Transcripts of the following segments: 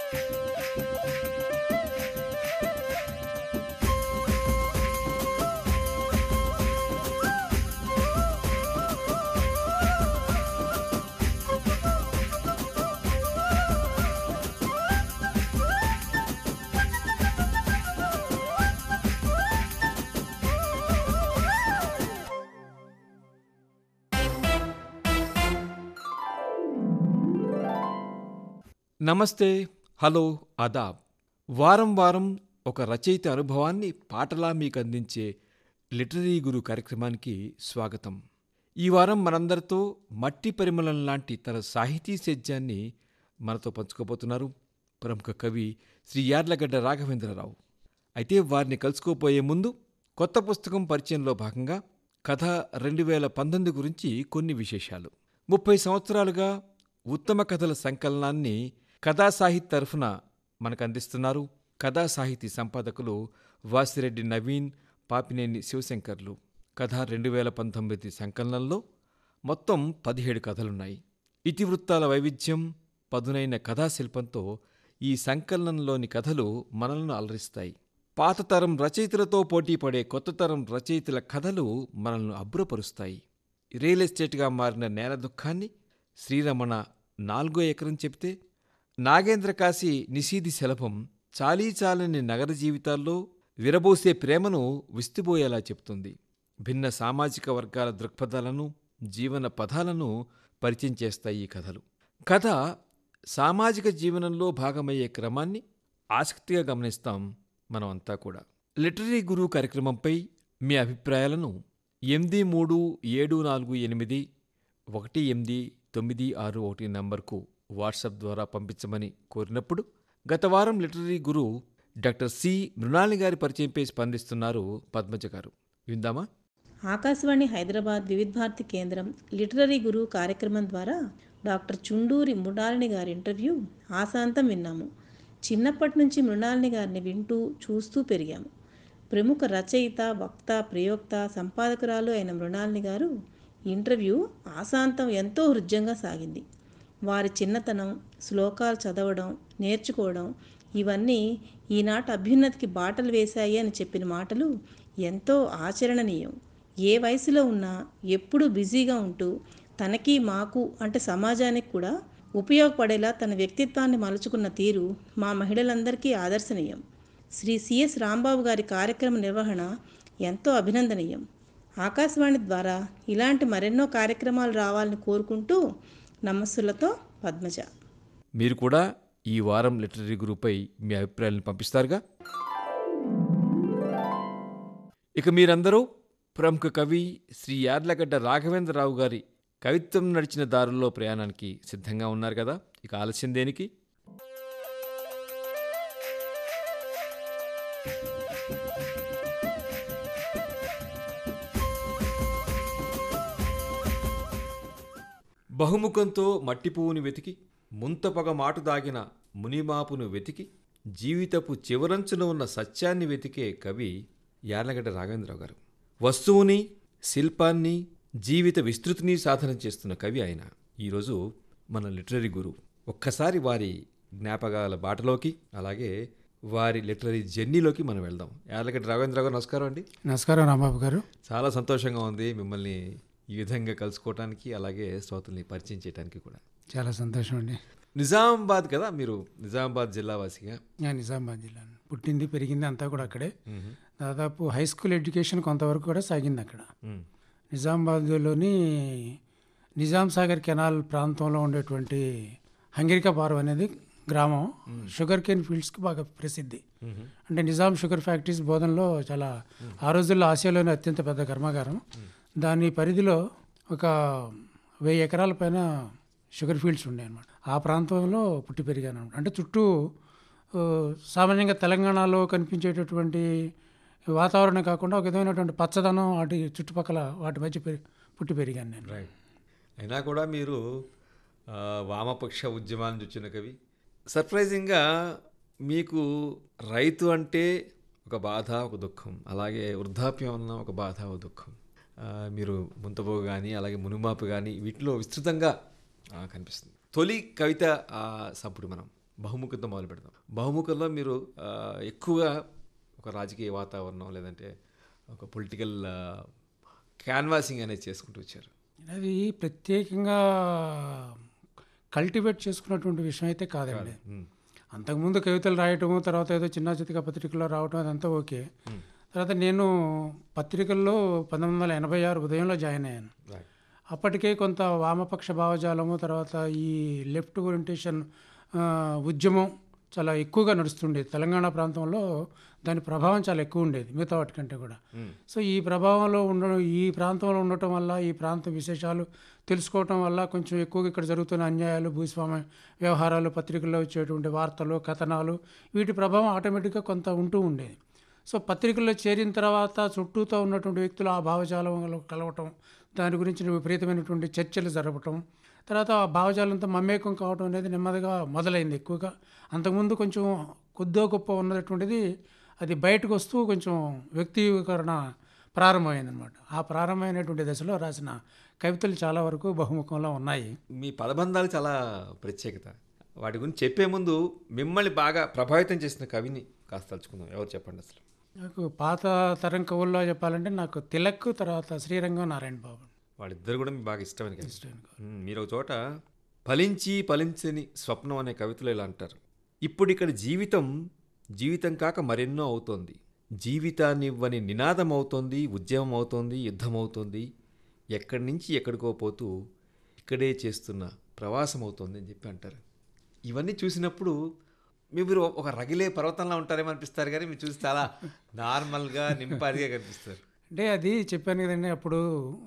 నమస్తే హలో ఆదాబ్ వారం వారం ఒక రచయిత అనుభవాన్ని పాటలా మీకు అందించే లిటరీ గురు కార్యక్రమానికి స్వాగతం ఈ వారం మనందరితో మట్టి పరిమళం లాంటి తన సాహితీ సేద్యాన్ని మనతో పంచుకోబోతున్నారు ప్రముఖ కవి శ్రీ యార్లగడ్డ రాఘవేంద్రరావు అయితే వారిని కలుసుకోపోయే ముందు కొత్త పుస్తకం పరిచయంలో భాగంగా కథ రెండు వేల పంతొమ్మిది గురించి కొన్ని విశేషాలు ముప్పై సంవత్సరాలుగా ఉత్తమ కథల సంకలనాన్ని కథా సాహిత్ తరఫున మనకు అందిస్తున్నారు కథా సాహితీ సంపాదకులు వాసిరెడ్డి నవీన్ పాపినేని శివశంకర్లు కథ రెండు వేల పంతొమ్మిది సంకలనంలో మొత్తం పదిహేడు కథలున్నాయి ఇతివృత్తాల వైవిధ్యం పదునైన కథాశిల్పంతో ఈ సంకలనంలోని కథలు మనల్ని అలరిస్తాయి పాత తరం రచయితలతో పోటీపడే కొత్త తరం రచయితల కథలు మనల్ని అబ్బురపరుస్తాయి రియల్ ఎస్టేట్గా మారిన నేల దుఃఖాన్ని శ్రీరమణ నాలుగో ఎకరం చెప్తే నాగేంద్ర కాశీ నిషీది శలభం చాలీచాలని నగర జీవితాల్లో విరబోసే ప్రేమను విస్తుబోయేలా చెప్తుంది భిన్న సామాజిక వర్గాల దృక్పథాలను జీవన పదాలను పరిచయం చేస్తాయి ఈ కథలు కథ సామాజిక జీవనంలో భాగమయ్యే క్రమాన్ని ఆసక్తిగా గమనిస్తాం మనం అంతా కూడా లిటరీ గురువు కార్యక్రమంపై మీ అభిప్రాయాలను ఎనిమిది మూడు ఏడు నాలుగు ఎనిమిది ఒకటి ఎనిమిది తొమ్మిది ఆరు ఒకటి నంబర్కు వాట్సాప్ ద్వారా పంపించమని కోరినప్పుడు గత వారం లిటరీ గురు డాక్టర్ సి మృణాలి గారి పరిచయంపై స్పందిస్తున్నారు పద్మజ గారు విందామా ఆకాశవాణి హైదరాబాద్ వివిధ భారతి కేంద్రం లిటరరీ గురువు కార్యక్రమం ద్వారా డాక్టర్ చుండూరి మృణాలిని గారి ఇంటర్వ్యూ ఆశాంతం విన్నాము చిన్నప్పటి నుంచి మృణాలిని గారిని వింటూ చూస్తూ పెరిగాము ప్రముఖ రచయిత వక్త ప్రయోక్త సంపాదకురాలు అయిన మృణాలిని గారు ఇంటర్వ్యూ ఆశాంతం ఎంతో హృద్యంగా సాగింది వారి చిన్నతనం శ్లోకాలు చదవడం నేర్చుకోవడం ఇవన్నీ ఈనాటి అభ్యున్నతికి బాటలు వేశాయి అని చెప్పిన మాటలు ఎంతో ఆచరణనీయం ఏ వయసులో ఉన్నా ఎప్పుడూ బిజీగా ఉంటూ తనకి మాకు అంటే సమాజానికి కూడా ఉపయోగపడేలా తన వ్యక్తిత్వాన్ని మలుచుకున్న తీరు మా మహిళలందరికీ ఆదర్శనీయం శ్రీ సిఎస్ రాంబాబు గారి కార్యక్రమ నిర్వహణ ఎంతో అభినందనీయం ఆకాశవాణి ద్వారా ఇలాంటి మరెన్నో కార్యక్రమాలు రావాలని కోరుకుంటూ నమస్సులతో పద్మజ మీరు కూడా ఈ వారం లిటరీ గురువుపై మీ అభిప్రాయాలను పంపిస్తారుగా ఇక మీరందరూ ప్రముఖ కవి శ్రీ యార్లగడ్డ రాఘవేంద్రరావు గారి కవిత్వం నడిచిన దారుల్లో ప్రయాణానికి సిద్ధంగా ఉన్నారు కదా ఇక ఆలస్యం దేనికి బహుముఖంతో మట్టి పువ్వుని వెతికి ముంతపగ మాటు దాగిన మునిమాపును వెతికి జీవితపు చివరంచున ఉన్న సత్యాన్ని వెతికే కవి యార్లగడ్డ రాఘవేంద్రరావు గారు వస్తువుని శిల్పాన్ని జీవిత విస్తృతిని సాధన చేస్తున్న కవి ఆయన ఈరోజు మన లిటరరీ గురువు ఒక్కసారి వారి జ్ఞాపకాల బాటలోకి అలాగే వారి లిటరరీ జర్నీలోకి మనం వెళ్దాం యార్లగడ్డ రాఘవేంద్రరావు గారు నమస్కారం అండి నమస్కారం రాంబాబు గారు చాలా సంతోషంగా ఉంది మిమ్మల్ని ఈ విధంగా కలుసుకోవటానికి అలాగే శ్రోతల్ని పరిచయం చేయడానికి కూడా చాలా సంతోషం అండి నిజామాబాద్ కదా మీరు నిజామాబాద్ జిల్లావాసిగా నేను నిజామాబాద్ జిల్లా పుట్టింది పెరిగింది అంతా కూడా అక్కడే దాదాపు హై స్కూల్ ఎడ్యుకేషన్ కొంతవరకు కూడా సాగింది అక్కడ మ్మ్. నిజామాబాద్లోని నిజాం సాగర్ కెనాల్ ప్రాంతంలో ఉండేటువంటి హంగిరికా బారు అనేది గ్రామం షుగర్ కేన్ ఫీల్డ్స్కి బాగా ప్రసిద్ధి అంటే నిజాం షుగర్ ఫ్యాక్టరీస్ బోధనలో చాలా ఆ రోజుల్లో ఆసియాలోనే అత్యంత పెద్ద కర్మాగారం దాని పరిధిలో ఒక వెయ్యి ఎకరాల పైన షుగర్ ఫీల్డ్స్ ఉండే అనమాట ఆ ప్రాంతంలో పుట్టి పెరిగాను అనమాట అంటే చుట్టూ ఆ, సామాన్యంగా తెలంగాణలో కనిపించేటటువంటి వాతావరణం కాకుండా ఒక విధమైనటువంటి పచ్చదనం వాటి చుట్టుపక్కల వాటి మధ్య పెరి పుట్టి పెరిగాను నేను రైట్ అయినా కూడా మీరు ఆ, వామపక్ష ఉద్యమాన్ని చూచిన కవి సర్ప్రైజింగ్గా మీకు రైతు అంటే ఒక బాధ ఒక దుఃఖం అలాగే వృద్ధాప్యం అన్న ఒక బాధ ఒక దుఃఖం ఆ, మీరు ముంతబోగు కానీ అలాగే మునుమాపు కానీ వీటిలో విస్తృతంగా ఆ, కనిపిస్తుంది తొలి కవిత ఆ, సంపుడు మనం బహుముఖంతో మొదలు పెడదాం బహుముఖంలో మీరు ఆ, ఎక్కువగా ఒక రాజకీయ వాతావరణం లేదంటే ఒక పొలిటికల్ క్యాన్వాసింగ్ అనేది చేసుకుంటూ వచ్చారు అది ప్రత్యేకంగా కల్టివేట్ చేసుకున్నటువంటి విషయం అయితే కాదండి ఉమ్, అంతకుముందు కవితలు రాయటము తర్వాత ఏదో చిన్న చితిక పత్రికల్లో రావటం అదంతా ఓకే తర్వాత నేను పత్రికల్లో పంతొమ్మిది వందల ఎనభై ఆరు ఉదయంలో జాయిన్ అయ్యాను right. అప్పటికే కొంత వామపక్ష భావజాలము తర్వాత ఈ లెఫ్ట్ ఓరియంటేషన్ ఆ, ఉద్యమం చాలా ఎక్కువగా నడుస్తుండేది తెలంగాణ ప్రాంతంలో దాని ప్రభావం చాలా ఎక్కువ ఉండేది మిగతా వాటికంటే కూడా సో ఈ ప్రభావంలో ఉండడం ఈ ప్రాంతంలో ఉండటం వల్ల ఈ ప్రాంత విశేషాలు తెలుసుకోవటం వల్ల కొంచెం ఎక్కువగా ఇక్కడ జరుగుతున్న అన్యాయాలు భూస్వామ్య వ్యవహారాలు పత్రికల్లో వచ్చేటువంటి వార్తలు కథనాలు వీటి ప్రభావం ఆటోమేటిక్గా కొంత ఉంటూ ఉండేది సో పత్రికల్లో చేరిన తర్వాత చుట్టూతో ఉన్నటువంటి వ్యక్తులు ఆ భావజాలంలో కలవటం దాని గురించిన విపరీతమైనటువంటి చర్చలు జరపటం తర్వాత ఆ భావజాలంతో మమేకం కావడం అనేది నెమ్మదిగా మొదలైంది ఎక్కువగా అంతకుముందు కొంచెం కొద్దో గొప్ప ఉన్నటువంటిది అది బయటకు వస్తూ కొంచెం వ్యక్తీకరణ ప్రారంభమైందనమాట ఆ ప్రారంభమైనటువంటి దశలో రాసిన కవితలు చాలా వరకు బహుముఖంలో ఉన్నాయి మీ పదబంధాలు చాలా ప్రత్యేకత వాటి గురించి చెప్పే ముందు మిమ్మల్ని బాగా ప్రభావితం చేసిన కవిని కాస్త తలుచుకుందాం ఎవరు చెప్పండి అసలు నాకు పాత తరం కవుల్లో చెప్పాలంటే నాకు తిలక్ తర్వాత శ్రీరంగం నారాయణ బాబు వాళ్ళిద్దరు కూడా మీకు బాగా ఇష్టమైన కవి ఉమ్, మీరు ఒక చోట ఫలించి ఫలించని స్వప్నం అనే కవితలో ఇలా అంటారు ఇప్పుడు ఇక్కడ జీవితం జీవితం కాక మరెన్నో అవుతోంది జీవితాన్ని ఇవ్వని నినాదం అవుతోంది ఉద్యమం అవుతోంది యుద్ధం అవుతోంది ఎక్కడి నుంచి ఎక్కడికో పోతూ ఇక్కడే చేస్తున్న ప్రవాసం అవుతోంది అని చెప్పి అంటారు ఇవన్నీ చూసినప్పుడు మీ మీరు ఒక రగిలే పర్వతంలా ఉంటారేమో అనిపిస్తారు కానీ మీరు చూసి చాలా నార్మల్గా నింపాదిగా కనిపిస్తారు అంటే అది చెప్పాను కదండి అప్పుడు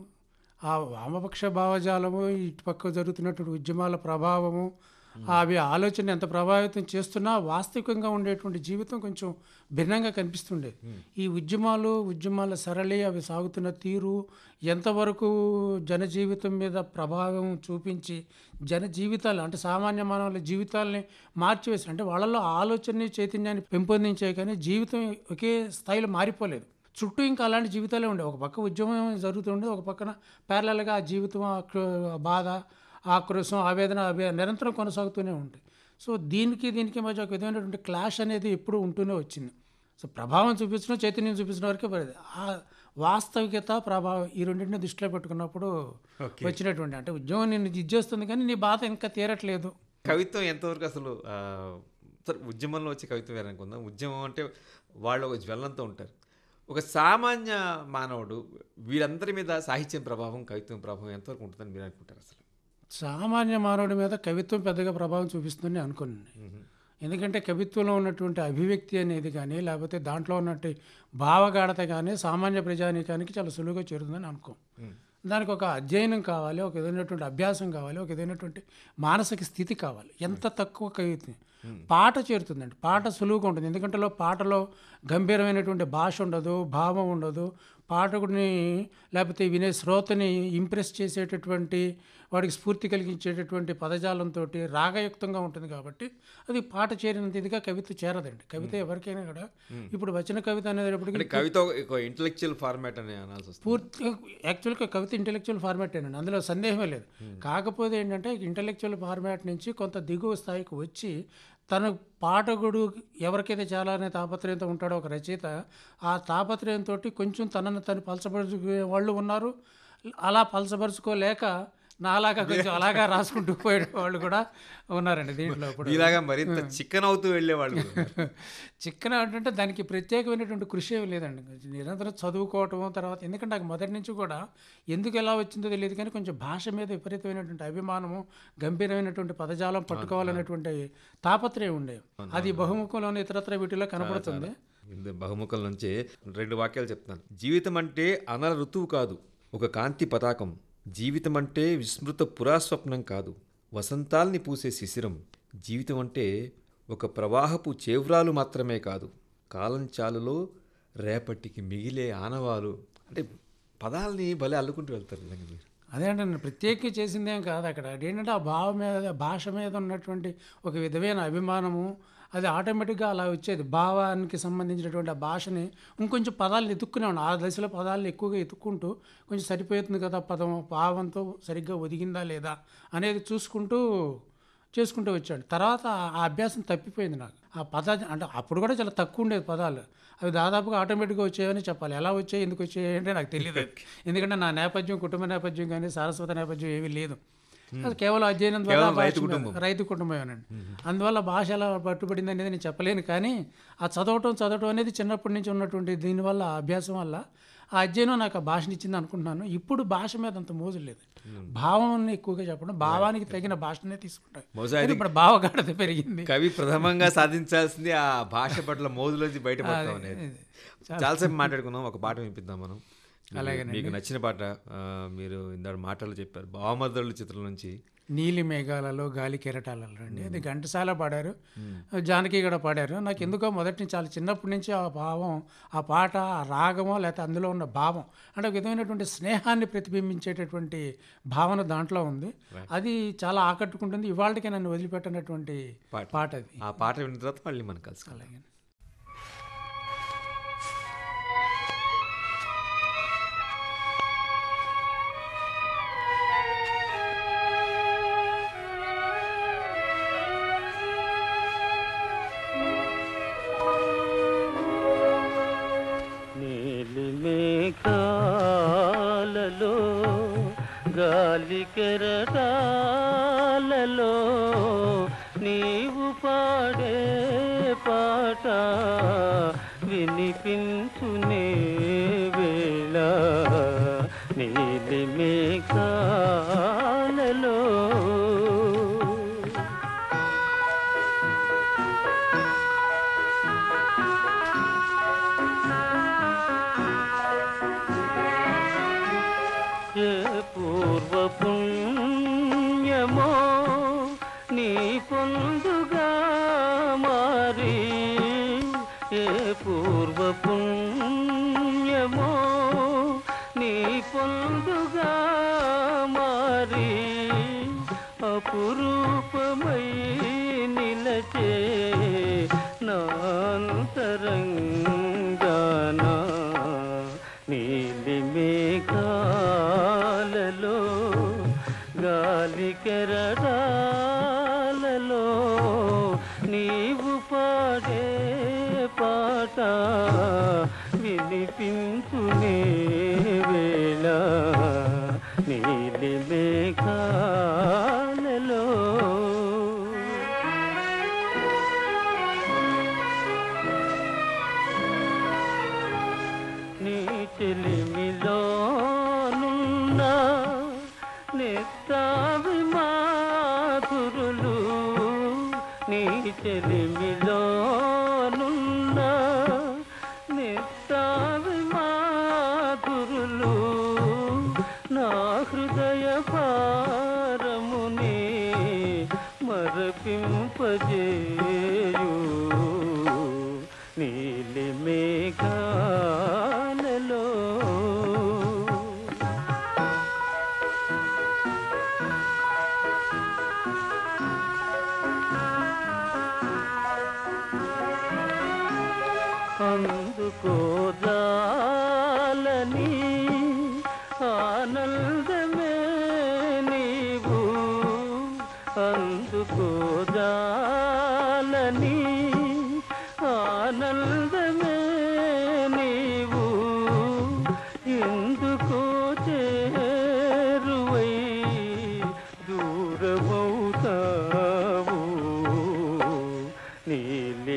ఆ వామపక్ష భావజాలము ఇటుపక్క జరుగుతున్నటువంటి ఉద్యమాల ప్రభావము అవి ఆలోచన ఎంత ప్రభావితం చేస్తున్నా వాస్తవికంగా ఉండేటువంటి జీవితం కొంచెం భిన్నంగా కనిపిస్తుండేది ఈ ఉద్యమాలు ఉద్యమాల సరళి అవి సాగుతున్న తీరు ఎంతవరకు జనజీవితం మీద ప్రభావం చూపించి జన జీవితాలు అంటే సామాన్య మానవుల జీవితాలని మార్చివేసి అంటే వాళ్ళలో ఆలోచనని చైతన్యాన్ని పెంపొందించే కానీ జీవితం ఒకే స్థాయిలో మారిపోలేదు చుట్టూ ఇంకా అలాంటి జీవితాలే ఉండే ఒక పక్క ఉద్యమం జరుగుతుండే ఒక పక్కన ప్యారలల్గా ఆ జీవితం ఆ క్రో- బాధ ఆక్రోశం ఆవేదన అవి నిరంతరం కొనసాగుతూనే ఉంటాయి సో దీనికి దీనికి మధ్య ఒక విధమైనటువంటి క్లాష్ అనేది ఎప్పుడూ ఉంటూనే వచ్చింది సో ప్రభావం చూపించడం చైతన్యం చూపించడం వరకే పడేది ఆ వాస్తవికత ప్రభావం ఈ రెండింటిని దృష్టిలో పెట్టుకున్నప్పుడు వచ్చినటువంటి అంటే ఉద్యోగం నేను ఇది చేస్తుంది కానీ నీ బాధ ఇంకా తీరట్లేదు కవిత్వం ఎంతవరకు అసలు ఆ, సరే ఉద్యమంలో వచ్చే కవిత్వం వేరే అనుకుందాం ఉద్యమం అంటే వాళ్ళు ఒక జ్వలంతో ఉంటారు ఒక సామాన్య మానవుడు వీళ్ళందరి మీద సాహిత్యం ప్రభావం కవిత్వం ప్రభావం ఎంతవరకు ఉంటుందని మీరు అనుకుంటారు అసలు సామాన్య మానవుడి మీద కవిత్వం పెద్దగా ప్రభావం చూపిస్తుందని అనుకున్నాను ఎందుకంటే కవిత్వంలో ఉన్నటువంటి అభివ్యక్తి అనేది కానీ లేకపోతే దాంట్లో ఉన్నట్టు భావగాఢత కానీ సామాన్య ప్రజానీకానికి చాలా సులువుగా చేరుతుందని అనుకో దానికి ఒక అధ్యయనం కావాలి ఒక విధమైనటువంటి అభ్యాసం కావాలి ఒక విధమైనటువంటి మానసిక స్థితి కావాలి ఎంత తక్కువ కవిత్వం పాట చేరుతుందండి పాట సులువుగా ఉంటుంది ఎందుకంటే లో పాటలో గంభీరమైనటువంటి భాష ఉండదు భావం ఉండదు పాఠకుడిని లేకపోతే వినే శ్రోతని ఇంప్రెస్ చేసేటటువంటి వాడికి స్ఫూర్తి కలిగించేటటువంటి పదజాలంతో రాగయుక్తంగా ఉంటుంది కాబట్టి అది పాట చేరినంత ఇదిగా కవిత చేరదండి కవిత ఎవరికైనా కూడా ఇప్పుడు వచ్చిన కవిత అంటే అనేటప్పటికి కవిత ఒక ఇంటలెక్చువల్ ఫార్మాట్ అని అనాల్సి వస్తుంది పూర్తిగా యాక్చువల్గా కవిత ఇంటెలెక్చువల్ ఫార్మాట్ అండి అందులో సందేహమే లేదు కాకపోతే ఏంటంటే ఇంటెలెక్చువల్ ఫార్మాట్ నుంచి కొంత దిగువ స్థాయికి వచ్చి తన పాఠకుడు ఎవరికైతే చాలా అనే తాపత్రయంతో ఉంటాడో ఒక రచయిత ఆ తాపత్రయంతో కొంచెం తనను తను పలచపరుచుకునే వాళ్ళు ఉన్నారు అలా పలచపరుచుకోలేక నాలాగా కొంచెం అలాగా రాసుకుంటూ పోయే వాళ్ళు కూడా ఉన్నారండి దీంట్లో ఇప్పుడు ఇలాగా మరింత చికెన్ అవుతూ వెళ్ళేవాళ్ళు ఉన్నారు. చిక్కన అంటే దానికి ప్రత్యేకమైనటువంటి కృషి ఏమీ లేదండి నిరంతరం చదువుకోవటం తర్వాత ఎందుకంటే నాకు మొదటి నుంచి కూడా ఎందుకు ఎలా వచ్చిందో తెలియదు కానీ కొంచెం భాష మీద విపరీతమైనటువంటి అభిమానము గంభీరమైనటువంటి పదజాలం పట్టుకోవాలనేటువంటి తాపత్రయం ఉండేది అది బహుముఖంలోని ఇతరత్ర వీటిలో కనపడుతుంది ఇందు బహుముఖం నుంచి రెండు వాక్యాలు చెప్తాను జీవితం అంటే అనల ఋతువు కాదు ఒక కాంతి పతాకం జీవితం అంటే విస్మృత పురాస్వప్నం కాదు వసంతాల్ని పూసే శిశిరం జీవితం అంటే ఒక ప్రవాహపు చేవ్రాలు మాత్రమే కాదు కాలం చాలులో రేపటికి మిగిలే ఆనవాలు అంటే పదాలని భలే అల్లుకుంటూ వెళ్తారు నిజంగా మీరు అదే అంటే నేను ప్రత్యేకంగా చేసిందేం కాదు అక్కడ ఏంటంటే ఆ భావం మీద భాష మీద ఉన్నటువంటి ఒక విధమైన అభిమానము అది ఆటోమేటిక్గా అలా వచ్చేది భావానికి సంబంధించినటువంటి ఆ భాషని ఇంకొంచెం పదాలను ఎత్తుక్కునేవాడు ఆ దశలో పదాలను ఎక్కువగా ఎత్తుక్కుంటూ కొంచెం సరిపోతుంది కదా పదం భావంతో సరిగ్గా ఒదిగిందా లేదా అనేది చూసుకుంటూ చేసుకుంటూ వచ్చాడు తర్వాత ఆ అభ్యాసం తప్పిపోయింది నాకు ఆ పద అంటే అప్పుడు కూడా చాలా తక్కువ ఉండేది పదాలు అవి దాదాపుగా ఆటోమేటిక్గా వచ్చాయని చెప్పాలి ఎలా వచ్చాయి ఎందుకు వచ్చాయి అంటే నాకు తెలియదు ఎందుకంటే నా నేపథ్యం కుటుంబ నేపథ్యం కానీ సారస్వత నేపథ్యం ఏమీ లేదు అది కేవలం అధ్యయనం ద్వారా కేవలం రైతు భాష మీద- కుటుంబం. రైతు కుటుంబమేనండి అందువల్ల భాష ఎలా పట్టుబడింది అనేది నేను చెప్పలేను కానీ ఆ చదవటం చదవటం అనేది చిన్నప్పటి నుంచి ఉన్నటువంటి దీనివల్ల ఆ అభ్యాసం వల్ల ఆ అధ్యయనం నాకు ఆ భాషని ఇచ్చింది అనుకుంటున్నాను ఇప్పుడు భాష మీద అంత మోజు లేదు భావం ఎక్కువగా చెప్పడం భావానికి తగిన భాషనే తీసుకుంటాను బహుశా ఇది ఇప్పుడు భావగాఢత పెరిగింది కవి ప్రథమంగా సాధించాల్సింది ఆ భాష పట్ల మోజులోంచి బయటపడతాం అనేది చాలాసేపు మాట్లాడుకున్నాం ఒక పాట వినిపిద్దాం మనం మీకు- మీకు నచ్చిన పాట ఆ, మీరు ఇందాక మాటలు చెప్పారు భావమర్దలు చిత్రం నుంచి నీలి మేఘాలలో గాలి కెరటాలలో అండి అది ఘంటసాల పాడారు జానకి కూడా పాడారు నాకు ఎందుకో మొదటి నుంచి చాలా చిన్నప్పటి నుంచి ఆ భావం ఆ పాట ఆ రాగమో లేకపోతే అందులో ఉన్న భావం అంటే ఒక విధమైనటువంటి స్నేహాన్ని ప్రతిబింబించేటటువంటి భావన దాంట్లో ఉంది అది చాలా ఆకట్టుకుంటుంది ఇవాళకి నన్ను వదిలిపెట్టినటువంటి పాట. పాట అది ఆ పాట విన్న తర్వాత మళ్ళీ మనం కలుసుకోవాలి నీలి మేఘాలలో గాలి కెరటాలలో నీవు పాడే పాట వినిపించునే వేళ నీలి మేఘాలలో ఏ పూర్వ పుణ్యమో నీ పొందుగా మారి ఏ పూర్వ పుణ్యమో నీ పొందుగా మారి అపురూపమై నిలచే నాంతరంగానా నీలి మేఘాలలో గాలి కెరటాలలో నీవు పాడే పాట వినిపించునే వేళ నీలి మేఘాలలో నీ చెలిమిలోనున్న నెత్తావి మాధురులు నీ చెలిమిలోనున్న నెత్తావి మాధురులు నా హృదయ భారముని మరపింపజేయు నీలి మేఘాలలో అందుకోదాలని ఆనందమే నీవు అందుకోదాలని ఆనందమే నీవు ఎందుకో చేరువై దూరమవుతావు నీలి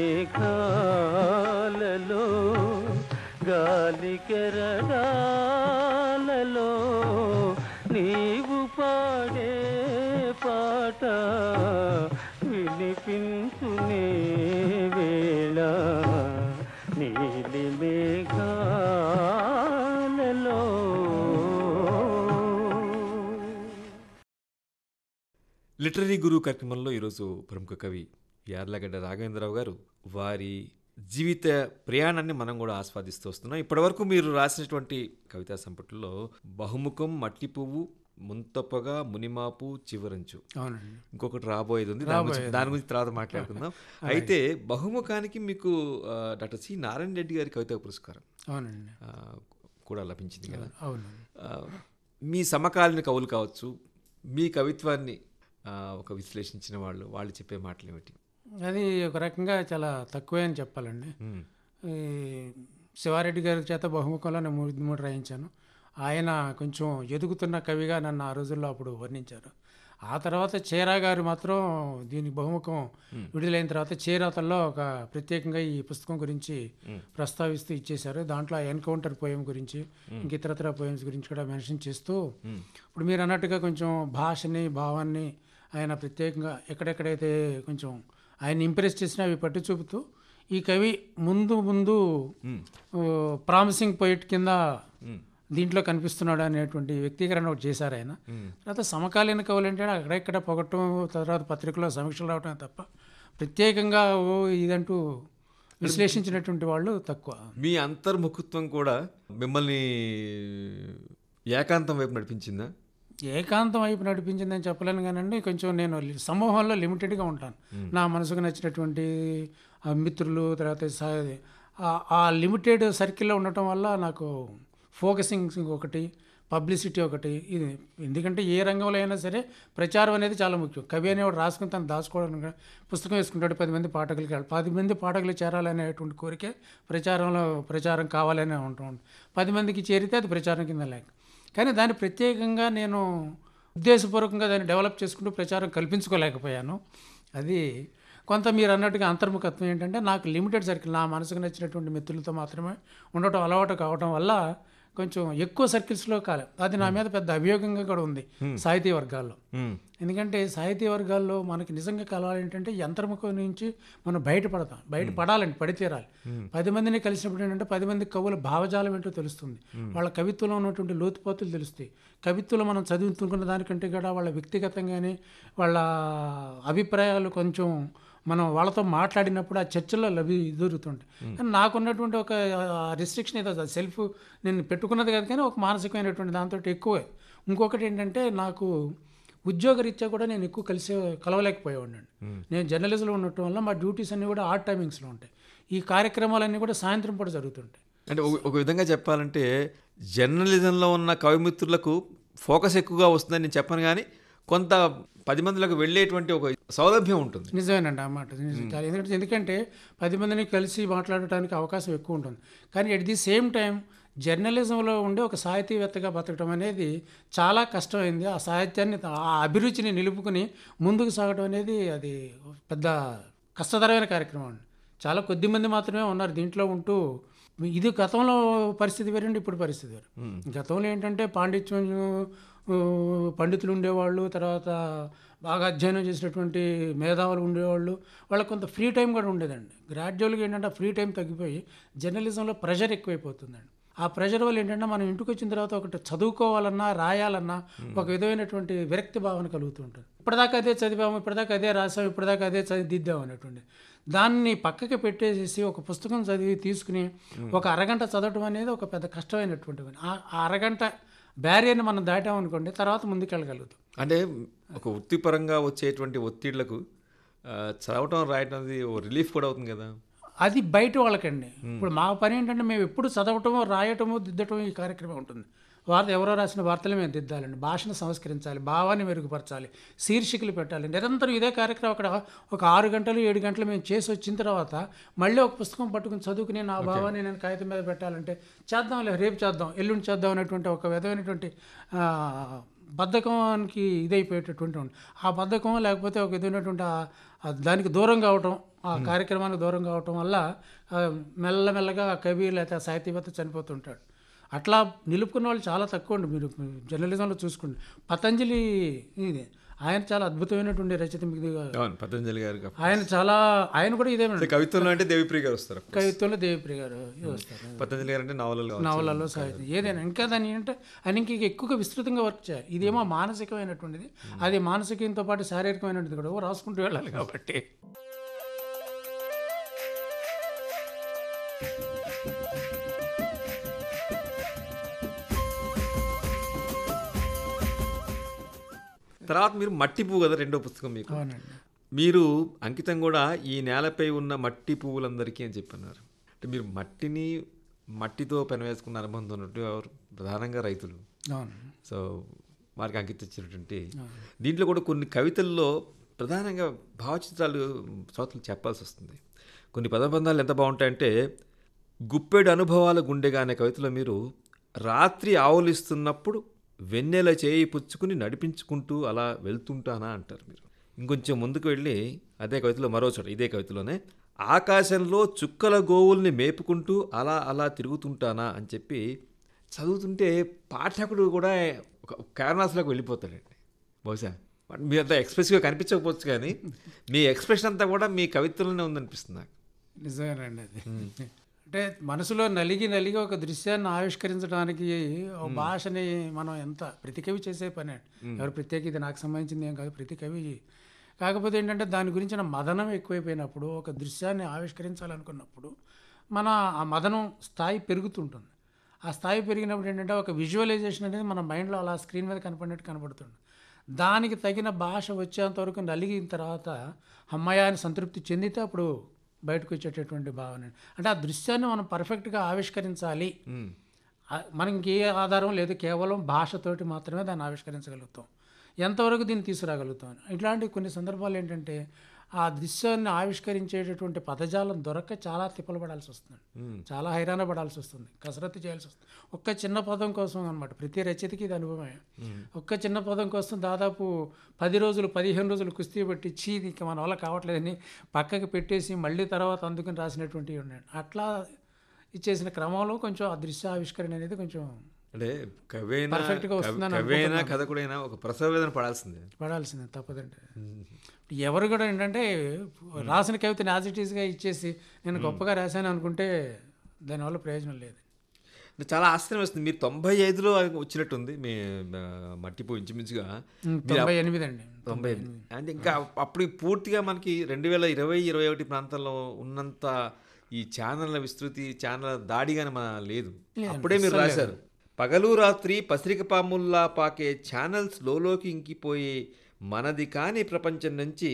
మేఘాలలో గాలి కెరడాలలో నీవు పాడే పాట వినిపించునే వేళ నీలి మేఘాలలో లిటరీ గురు కార్యక్రమంలో ఈరోజు ప్రముఖ కవి యార్లగడ్డ రాఘవేంద్రరావు గారు వారి జీవిత ప్రయాణాన్ని మనం కూడా ఆస్వాదిస్తూ వస్తున్నాం ఇప్పటివరకు మీరు రాసినటువంటి కవితా సంపుటిలో బహుముఖం మట్టి పువ్వు ముంతపగా మునిమాపు చివరంచు అవునండి ఇంకొకటి రాబోయేది ఉంది దాని గురించి దాని గురించి తర్వాత మాట్లాడుకుందాం అయితే బహుముఖానికి మీకు ఆ, డాక్టర్ సి నారాయణ రెడ్డి గారి కవితా పురస్కారం అవునండి ఆ, కూడా లభించింది కదా అవునండి ఆ, మీ సమకాలీన కవులు కావచ్చు మీ కవిత్వాన్ని ఆ, ఒక విశ్లేషించిన వాళ్ళు వాళ్ళు చెప్పే మాటలు ఏమిటి అది ఒక రకంగా చాలా తక్కువే అని చెప్పాలండి మ్మ్. ఈ శివారెడ్డి గారి చేత బహుముఖంలో నేను మూడు మూడు రాయించాను ఆయన కొంచెం ఎదుగుతున్న కవిగా నన్ను ఆ రోజుల్లో అప్పుడు వర్ణించారు ఆ తర్వాత చేరా గారు మాత్రం దీని బహుముఖం విడుదలైన తర్వాత చేరాతల్లో ఒక ప్రత్యేకంగా ఈ పుస్తకం గురించి ప్రస్తావిస్తూ ఇచ్చేశారు దాంట్లో ఆ ఎన్కౌంటర్ పోయం గురించి ఇంక ఇతరత్ర పోయమ్స్ గురించి కూడా మెన్షన్ చేస్తూ ఇప్పుడు మీరు అన్నట్టుగా కొంచెం భాషని భావాన్ని ఆయన ప్రత్యేకంగా ఎక్కడెక్కడైతే కొంచెం ఆయన ఇంప్రెస్ చేసినా అవి పట్టు చూపుతూ ఈ కవి ముందు ముందు ప్రామిసింగ్ పోయిట్ కింద దీంట్లో కనిపిస్తున్నాడు అనేటువంటి వ్యక్తీకరణ ఒకటి చేశారు ఆయన తర్వాత సమకాలీన కవులు అంటే అక్కడెక్కడ పొగట్టం తర్వాత పత్రికలో సమీక్షలు రావటమే తప్ప ప్రత్యేకంగా ఓ ఇదంటూ విశ్లేషించినటువంటి వాళ్ళు తక్కువ మీ అంతర్ముఖత్వం కూడా మిమ్మల్ని ఏకాంతం వైపు నడిపించిందా ఏకాంతం వైపు నడిపించిందని చెప్పలేను కానండి కొంచెం నేను లి- సమూహంలో లిమిటెడ్గా ఉంటాను నా మనసుకు నచ్చినటువంటి ఆ మిత్రులు తర్వాత సా- ఆ- ఆ లిమిటెడ్ సర్కిల్లో ఉండటం వల్ల నాకు ఫోకసింగ్ ఒకటి పబ్లిసిటీ ఒకటి ఇది ఎందుకంటే ఏ రంగంలో అయినా సరే ప్రచారం అనేది చాలా ముఖ్యం కవి అనేవాడు రాసుకుని తను దాచుకోవడం కూడా పుస్తకం వేసుకుంటాడు పది మంది పాఠకులకి వెళ్ళాలి పది మంది పాఠకులు చేరాలనేటువంటి కోరికే ప్రచారంలో ప్రచారం కావాలనే ఉంటుంది పది మందికి చేరితే అది ప్రచారం కింద లేక కానీ దాన్ని ప్రత్యేకంగా నేను ఉద్దేశపూర్వకంగా దాన్ని డెవలప్ చేసుకుంటూ ప్రచారం కల్పించుకోలేకపోయాను అది కొంత మీరు అన్నట్టుగా అంతర్ముఖత్వం ఏంటంటే నాకు లిమిటెడ్ సర్కిల్ నా మనసుకు నచ్చినటువంటి మిత్రులతో మాత్రమే ఉండటం అలవాటు కావటం వల్ల కొంచెం ఎక్కువ సర్కిల్స్లో కాలే అది నా మీద పెద్ద అభియోగంగా కూడా ఉంది సాహితీ వర్గాల్లో మ్మ్. ఎందుకంటే సాహితీ వర్గాల్లో మనకి నిజంగా కలవాలి ఏంటంటే ఈ అంతర్ముఖం నుంచి మనం బయటపడతాం బయట పడాలండి పడి తీరాలి పది మందిని కలిసినప్పుడు ఏంటంటే పది మంది కవుల భావజాలం ఏంటో తెలుస్తుంది వాళ్ళ కవిత్వంలో ఉన్నటువంటి లోతుపోతులు తెలుస్తాయి కవిత్వంలో మనం చదువుతున్న దానికంటే కూడా వాళ్ళ వ్యక్తిగతంగానే వాళ్ళ అభిప్రాయాలు కొంచెం మనం వాళ్ళతో మాట్లాడినప్పుడు ఆ చర్చల్లో లభి దొరుకుతుంటాయి కానీ నాకున్నటువంటి ఒక రిస్ట్రిక్షన్ ఏదో సెల్ఫ్ నేను పెట్టుకున్నది కాదు కానీ ఒక మానసికమైనటువంటి దాంతో ఎక్కువే ఇంకొకటి ఏంటంటే నాకు ఉద్యోగరీత్యా కూడా నేను ఎక్కువ కలిసి కలవలేకపోయేవాడిని నేను జర్నలిజంలో ఉండటం వల్ల మా డ్యూటీస్ అన్నీ కూడా ఆర్ట్ టైమింగ్స్లో ఉంటాయి ఈ కార్యక్రమాలన్నీ కూడా సాయంత్రం పూట జరుగుతుంటాయి అంటే ఒక- ఒక విధంగా చెప్పాలంటే జర్నలిజంలో ఉన్న కవిమిత్రులకు ఫోకస్ ఎక్కువగా వస్తుందని నేను చెప్పను కానీ కొంత పది మందిలకు వెళ్ళేటువంటి ఒక సౌలభ్యం ఉంటుంది నిజమేనండి ఆ మాట నిజం. చాలా ఎందుకంటే ఎందుకంటే పది మందిని కలిసి మాట్లాడటానికి అవకాశం ఎక్కువ ఉంటుంది కానీ ఎట్ ది సేమ్ టైం జర్నలిజంలో ఉండే ఒక సాహితీవేత్తగా బతకడం అనేది చాలా కష్టమైంది ఆ సాహిత్యాన్ని ఆ అభిరుచిని నిలుపుకుని ముందుకు సాగడం అనేది అది పెద్ద కష్టతరమైన కార్యక్రమం అండి చాలా కొద్ది మంది మాత్రమే ఉన్నారు దీంట్లో ఉంటూ ఇది గతంలో పరిస్థితి వేరండి ఇప్పుడు పరిస్థితి వేరు గతంలో ఏంటంటే పాండిత్యం ఆ, పండితులు ఉండేవాళ్ళు తర్వాత బాగా అధ్యయనం చేసినటువంటి మేధావులు ఉండేవాళ్ళు వాళ్ళకి కొంత ఫ్రీ టైం కూడా ఉండేదండి గ్రాడ్యువల్గా ఏంటంటే ఫ్రీ టైం తగ్గిపోయి జర్నలిజంలో ప్రెషర్ ఎక్కువైపోతుందండి ఆ ప్రెషర్ వల్ల ఏంటంటే మనం ఇంటికి వచ్చిన తర్వాత ఒకటి చదువుకోవాలన్నా రాయాలన్నా ఒక విధమైనటువంటి విరక్తి భావన కలుగుతుంటుంది ఇప్పటిదాకా అదే చదివాము ఇప్పటిదాకా అదే రాసాము ఇప్పటిదాకా అదే చదివిద్దాం అనేటువంటి దాన్ని పక్కకి పెట్టేసేసి ఒక పుస్తకం చదివి తీసుకుని ఒక అరగంట చదవటం అనేది ఒక పెద్ద కష్టమైనటువంటి పని ఆ ఆ అరగంట బ్యారియర్ని మనం దాటామనుకోండి తర్వాత ముందుకెళ్ళగలుగుతాం అంటే ఒక వృత్తిపరంగా వచ్చేటువంటి ఒత్తిళ్లకు ఆ, చదవటం రాయటం అది ఓ రిలీఫ్ కూడా అవుతుంది కదా అది బయట వాళ్ళకండి ఇప్పుడు మా పని ఏంటంటే మేము ఎప్పుడు చదవటము రాయటము దిద్దటము ఈ కార్యక్రమం ఉంటుంది వార్త ఎవరో రాసిన వార్తలు మేము దిద్దాలండి భాషను సంస్కరించాలి భావాన్ని మెరుగుపరచాలి శీర్షికలు పెట్టాలి నిరంతరం ఇదే కార్యక్రమం అక్కడ ఒక ఆరు గంటలు ఏడు గంటలు మేము చేసి వచ్చిన తర్వాత మళ్ళీ ఒక పుస్తకం పట్టుకుని చదువుకుని నా భావాన్ని నేను కాగితం మీద పెట్టాలంటే చేద్దాంలే రేపు చేద్దాం ఎల్లుండి చేద్దాం అనేటువంటి ఒక విధమైనటువంటి ఆ, బద్ధకానికి ఇదైపోయేటటువంటి ఉంది. ఆ బద్ధకం లేకపోతే ఒక విధమైనటువంటి ఆ- ఆ దానికి దూరం కావటం ఆ కార్యక్రమానికి దూరం కావటం వల్ల ఆ, మెల్లమెల్లగా ఆ కవి లేకపోతే ఆ సాహితీవేత్త చనిపోతుంటాడు అట్లా నిలుపుకున్న వాళ్ళు చాలా తక్కువ అండి మీరు జర్నలిజంలో చూసుకోండి పతంజలి ఇది ఆయన చాలా అద్భుతమైనటువంటి రచయిత మీకు అవును పతంజలి గారు కా- ఆయన చాలా ఆయన కూడా ఇదే అంటే కవిత్వంలో అంటే దేవిప్రియ గారు వస్తారు కవిత్వంలో దేవిప్రియ గారు ఇది వస్తారు పతంజలి గారు అంటే నవలలు నవలలో సాహిత్యం ఏదైనా ఇంకా దాన్ని ఏంటంటే ఆయన ఇంక ఎక్కువగా విస్తృతంగా వర్క్ చేయాలి ఇదేమో మానసికమైనటువంటిది అది మానసికంతో పాటు శారీరకమైనటువంటిది కూడా ఓ రాసుకుంటూ వెళ్ళాలి కాబట్టి తర్వాత మీరు మట్టి పువ్వు కదా రెండో పుస్తకం మీకు అవునండి మీరు అంకితం కూడా ఈ నేలపై ఉన్న మట్టి పువ్వులందరికీ అని చెప్పన్నారు అంటే మీరు మట్టిని మట్టితో పెనవేసుకున్న అనుబంధం ఉన్నట్టు ఎవరు ప్రధానంగా రైతులు అవును సో వారికి అంకితించినటువంటి దీంట్లో కూడా కొన్ని కవితల్లో ప్రధానంగా భావచిత్రాలు శ్రోతలు చెప్పాల్సి వస్తుంది కొన్ని పదబంధాలు ఎంత బాగుంటాయంటే గుప్పెడు అనుభవాల గుండెగా అనే కవితలో మీరు రాత్రి ఆవులిస్తున్నప్పుడు వెన్నెల చేయి పుచ్చుకుని నడిపించుకుంటూ అలా వెళ్తుంటానా అంటారు మీరు ఇంకొంచెం ముందుకు వెళ్ళి అదే కవితలో మరో చోట ఇదే కవితలోనే ఆకాశంలో చుక్కల గోవుల్ని మేపుకుంటూ అలా అలా తిరుగుతుంటానా అని చెప్పి చదువుతుంటే పాఠకుడు కూడా ఒక క్యాన్వాస్లోకి వెళ్ళిపోతాడండి బహుశా మీ అంత ఎక్స్ప్రెసివ్గా కనిపించకపోవచ్చు కానీ మీ ఎక్స్ప్రెషన్ అంతా కూడా మీ కవిత్వంలోనే ఉందనిపిస్తుంది నాకు నిజమేనండి అది అంటే మనసులో నలిగి నలిగి ఒక దృశ్యాన్ని ఆవిష్కరించడానికి ఒక భాషని మనం ఎంత ప్రతి కవి చేసే పని ఎవరు ప్రత్యేక ఇది నాకు సంబంధించింది ఏం కాదు ప్రతి కవి కాకపోతే ఏంటంటే దాని గురించిన మదనం ఎక్కువైపోయినప్పుడు ఒక దృశ్యాన్ని ఆవిష్కరించాలనుకున్నప్పుడు మన ఆ మదనం స్థాయి పెరుగుతుంటుంది ఆ స్థాయి పెరిగినప్పుడు ఏంటంటే ఒక విజువలైజేషన్ అనేది మన మైండ్లో అలా స్క్రీన్ మీద కనపడినట్టు కనపడుతుంది దానికి తగిన భాష వచ్చేంత వరకు నలిగిన తర్వాత అమ్మాయి అని సంతృప్తి చెందితే అప్పుడు బయటకు వచ్చేటటువంటి భావన అంటే ఆ దృశ్యాన్ని మనం పర్ఫెక్ట్గా ఆవిష్కరించాలి ఆ- మనకి ఏ ఆధారం లేదు కేవలం భాషతోటి మాత్రమే దాన్ని ఆవిష్కరించగలుగుతాం ఎంతవరకు దీన్ని తీసుకురాగలుగుతాం ఇట్లాంటి కొన్ని సందర్భాలు ఏంటంటే ఆ దృశ్యాన్ని ఆవిష్కరించేటటువంటి పదజాలం దొరక్క చాలా తిప్పలు పడాల్సి వస్తుంది చాలా హైరాణ పడాల్సి వస్తుంది కసరత్తు చేయాల్సి వస్తుంది ఒక్క చిన్న పదం కోసం అనమాట ప్రతి రచయితకి ఇది అనుభవమే ఒక్క చిన్న పదం కోసం దాదాపు పది రోజులు పదిహేను రోజులు కుస్తీ పెట్టి చీ ఇది ఇక మన వల్ల కావట్లేదని పక్కకి పెట్టేసి మళ్ళీ తర్వాత అందుకుని రాసినటువంటివి ఉన్నాయి అట్లా ఇచ్చేసిన క్రమంలో కొంచెం ఆ దృశ్య ఆవిష్కరణ అనేది కొంచెం అంటే కవైనా Perfect గా వస్తుందని కవైనా కథకుడైనా ఒక ప్రసవ వేదన పడాల్సిందే పడాల్సిందే తప్పదండి ఎవరు కూడా ఏంటంటే రాసిన కవితని యాజ్ ఇట్ ఈస్గా ఇచ్చేసి నేను గొప్పగా రాశాను అనుకుంటే దానివల్ల ప్రయోజనం లేదు అంటే చాలా ఆశ్చర్యం వస్తుంది మీరు తొంభై ఐదులో వచ్చినట్టుంది మీ ఆ, మట్టిపో ఇంచుమించుగా తొంభై ఎనిమిది అండి తొంభై ఎనిమిది అంటే ఇంకా అప్పుడు పూర్తిగా మనకి రెండు వేల ఇరవై ఇరవై ఒకటి ప్రాంతంలో ఉన్నంత ఈ ఛానళ్ళ విస్తృతి ఛానల్ దాడిగానే మన లేదు అప్పుడే మీరు రాశారు పగలు రాత్రి పసిరిక పాముల్లా పాకే ఛానల్స్ లోలోకి ఇంకిపోయే మనది కాని ప్రపంచం నుంచి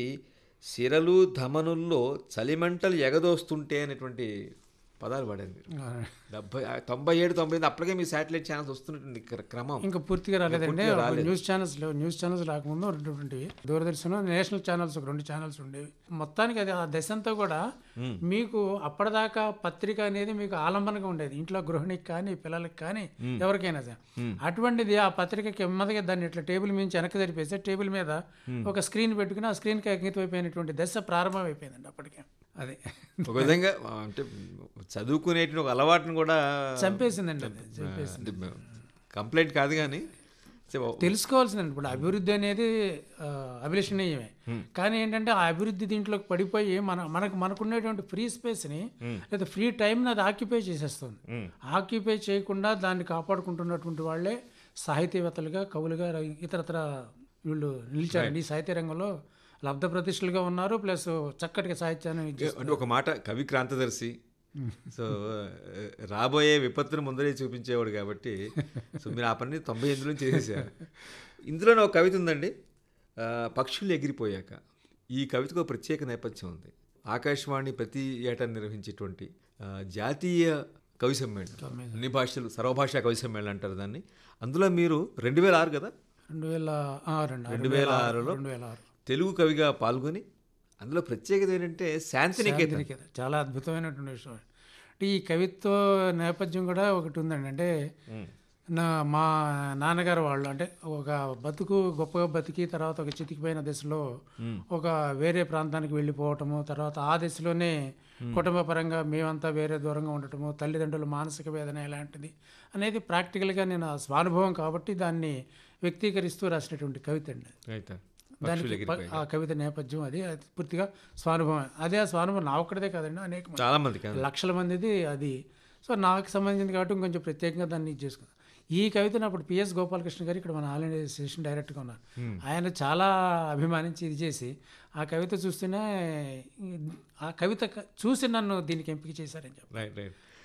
సిరలు ధమనుల్లో చలిమంటలు ఎగదోస్తుంటే అనేటువంటి పదాలు వాడారు మీరు డెబ్బై తొంభై ఏడు తొంభై ఎనిమిది అప్పటికే మీ శాటిలైట్ ఛానల్స్ వస్తున్నటువంటి క్ర- క్రమం ఇంకా పూర్తిగా రాలేదండి పూర్తిగా రాలేదు. న్యూస్ ఛానల్స్ లేవు న్యూస్ ఛానల్స్ రాకముందు ఉన్నటువంటి దూరదర్శన్ నేషనల్ ఛానల్స్ ఒక రెండు ఛానల్స్ ఉండేవి మొత్తానికి అది ఆ దశ అంతా కూడా మీకు అప్పటిదాకా పత్రిక అనేది మీకు ఆలంబనగా ఉండేది ఇంట్లో గృహిణికి కానీ పిల్లలకి కానీ ఎవరికైనా సరే అటువంటిది ఆ పత్రికకి నెమ్మదిగా దాన్ని ఇట్లా టేబుల్ మీద వెనక్కి జరిపేస్తే టేబుల్ మీద ఒక స్క్రీన్ పెట్టుకుని ఆ స్క్రీన్కి అంకితమైపోయినటువంటి దశ ప్రారంభం అయిపోయిందండి అప్పటికే అది ఒక విధంగా ఆ, అంటే చదువుకునేటువంటి ఒక అలవాటును కూడా చంపేసిందండి అది చంపేసింది కంప్లైంట్ కాదు కానీ సో, తెలుసుకోవాల్సిందండి ఇప్పుడు అభివృద్ధి అనేది ఆ, అభిలషణీయమే కానీ ఏంటంటే ఆ అభివృద్ధి దీంట్లోకి పడిపోయి మన మనకు మనకున్నటువంటి ఫ్రీ స్పేస్ని లేదా ఫ్రీ టైంని అది ఆక్యుపై చేసేస్తుంది ఆక్యుపై చేయకుండా దాన్ని కాపాడుకుంటున్నటువంటి వాళ్ళే సాహితీవేత్తలుగా కవులుగా ర- ఇతరత్ర వీళ్ళు నిలిచారండి ఈ సాహిత్య రంగంలో లబ్ధ ప్రతిష్ఠలుగా ఉన్నారు ప్లస్ చక్కటి సాహిత్యాన్ని ఇది చేస్తున్నారు. అంటే ఒక మాట కవి క్రాంతదర్శి సో ఆ, రాబోయే విపత్తును ముందరే చూపించేవాడు కాబట్టి సో మీరు ఆ పని తొంభై ఎనిమిదిలో చేసేసారు ఇందులోనే ఒక కవిత ఉందండి ఆ, పక్షులు ఎగిరిపోయాక ఈ కవితకు ఒక ప్రత్యేక నేపథ్యం ఉంది ఆకాశవాణి ప్రతి ఏటా నిర్వహించేటువంటి ఆ, జాతీయ కవి సమ్మేళనం అన్ని భాషలు సర్వభాషా కవి సమ్మేళనం అంటారు దాన్ని అందులో మీరు రెండు వేల ఆరు కదా రెండు వేల ఆ, రెండు రెండు వేల ఆరులో రెండు వేల ఆరు తెలుగు కవిగా పాల్గొని అందులో ప్రత్యేకత ఏంటంటే శాంతినికేతన్ శాంతినికేతన్. చాలా అద్భుతమైనటువంటి విషయం అంటే ఈ కవిత్వ నేపథ్యం కూడా ఒకటి ఉందండి అంటే నా మా నాన్నగారు వాళ్ళు అంటే ఒక బతుకు గొప్పగా బతికి తర్వాత ఒక చితికిపోయిన దశలో ఒక వేరే ప్రాంతానికి వెళ్ళిపోవటము తర్వాత ఆ దశలోనే కుటుంబ పరంగా మేమంతా వేరే దూరంగా ఉండటము తల్లిదండ్రుల మానసిక వేదన ఎలాంటిది అనేది ప్రాక్టికల్గా నేను ఆ స్వానుభవం కాబట్టి దాన్ని వ్యక్తీకరిస్తూ రాసినటువంటి కవిత అండి అయితే దానికి ప- ఆ కవిత నేపథ్యం అది అది పూర్తిగా స్వానుభవం అదే ఆ స్వానుభవం నా ఒక్కడిదే కాదండి అనేక మంది చాలా మందికి లక్షల మందిది అది సో నాకు సంబంధించింది కాబట్టి ఇంకొంచెం ప్రత్యేకంగా దాన్ని ఇది చేసుకున్నాను ఈ కవితను అప్పుడు పిఎస్ గోపాలకృష్ణ గారు ఇక్కడ మన ఆల్ ఇండియా స్టేషన్ డైరెక్ట్గా ఉన్నారు ఆయన చాలా అభిమానించి ఇది చేసి ఆ కవిత చూస్తేనే ఆ కవిత క- చూసి నన్ను దీనికి ఎంపిక చేశారని చెప్పి రైట్ రైట్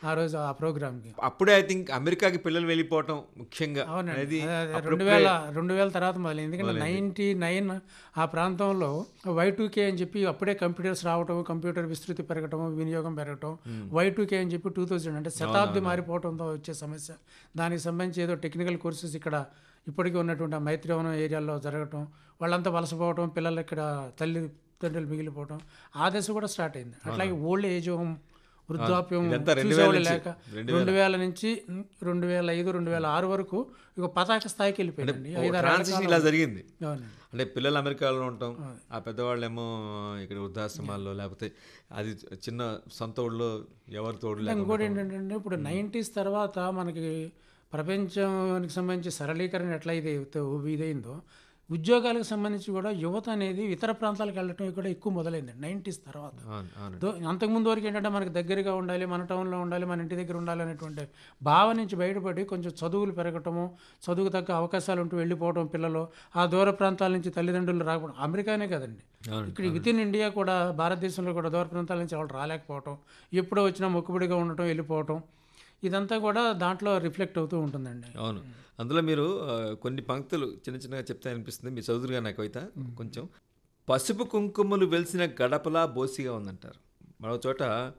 ఆ రోజు ఆ ప్రోగ్రామ్కి అప్పుడే ఐ థింక్ అమెరికాకి పిల్లలు వెళ్ళిపోవటం ముఖ్యంగా అవునండి అనేది అదే, అదే, అప్పుడు రెండు వేల రెండు వేల తర్వాత మొదలైంది ఎందుకంటే నైంటీ నైన్ ఆ ప్రాంతంలో వై టూ కే అని చెప్పి అప్పుడే కంప్యూటర్స్ రావటం కంప్యూటర్ విస్తృతి పెరగటం వినియోగం పెరగటం వై టూ కే అని చెప్పి టూ థౌజండ్ అంటే శతాబ్ది మారిపోవడంతో వచ్చే సమస్య దానికి సంబంధించి ఏదో టెక్నికల్ కోర్సెస్ ఇక్కడ ఇప్పటికీ ఉన్నటువంటి ఆ మైత్రివనం ఏరియాలో జరగటం వాళ్ళంతా వలసపోవటం పిల్లలు ఇక్కడ తల్లిదండ్రులు మిగిలిపోవటం ఆ దశ కూడా స్టార్ట్ అయింది అట్లాగే ఓల్డ్ ఏజ్ హోమ్ వృద్ధాప్యం ఇదంతా రెండు చూసేవాళ్ళు వేల లేక నుంచి, రెండు వేల నుంచి ఉమ్, రెండు వేల ఐదు రెండు వేల ఆరు వరకు ఇక పతాక స్థాయికి వెళ్ళిపోయిందండి ఐదారు ఏళ్ల ట్రాన్సిషన్ ఇలా జరిగింది అవునండి. అంటే పిల్లలు అమెరికాలో ఉంటాం ఆ పెద్దవాళ్ళేమో ఇక్కడ వృద్ధాశ్రమాల్లో లేకపోతే అది చిన్న సొంత ఊళ్ళో ఎవరి తోడు లేకుండా ఇంకోటి ఏంటంటే ఇప్పుడు నైంటీస్ తర్వాత మనకి ప్రపంచానికి సంబంధించి సరళీకరణ ఎట్లా ఇది ఇదైందో ఉద్యోగాలకు సంబంధించి కూడా యువత అనేది ఇతర ప్రాంతాలకు వెళ్ళటం కూడా ఎక్కువ మొదలైంది నైంటీస్ తర్వాత అవును అవును దో- అంతకుముందు వరకు ఏంటంటే మనకి దగ్గరగా ఉండాలి మన టౌన్లో ఉండాలి మన ఇంటి దగ్గర ఉండాలి అనేటువంటి భావం నుంచి బయటపడి కొంచెం చదువులు పెరగటము చదువుకు తగ్గ అవకాశాలు ఉంటూ వెళ్ళిపోవడం పిల్లలు ఆ దూర ప్రాంతాల నుంచి తల్లిదండ్రులు రాకపోవడం అమెరికానే కదండి అవును, ఇక్కడ విత్ ఇన్ ఇండియా కూడా భారతదేశంలో కూడా దూర ప్రాంతాల నుంచి వాళ్ళు రాలేకపోవటం ఎప్పుడో వచ్చినా మొక్కుబడిగా ఉండటం వెళ్ళిపోవటం ఇదంతా కూడా దాంట్లో రిఫ్లెక్ట్ అవుతూ ఉంటుందండి అవును అందులో మీరు ఆ, కొన్ని పంక్తులు చిన్న చిన్నగా చెప్తే అనిపిస్తుంది మీ చదువురుగా నా కవిత కొంచెం పసుపు కుంకుమలు వెలిసిన గడపలా బోసిగా ఉందంటారు మరో చోట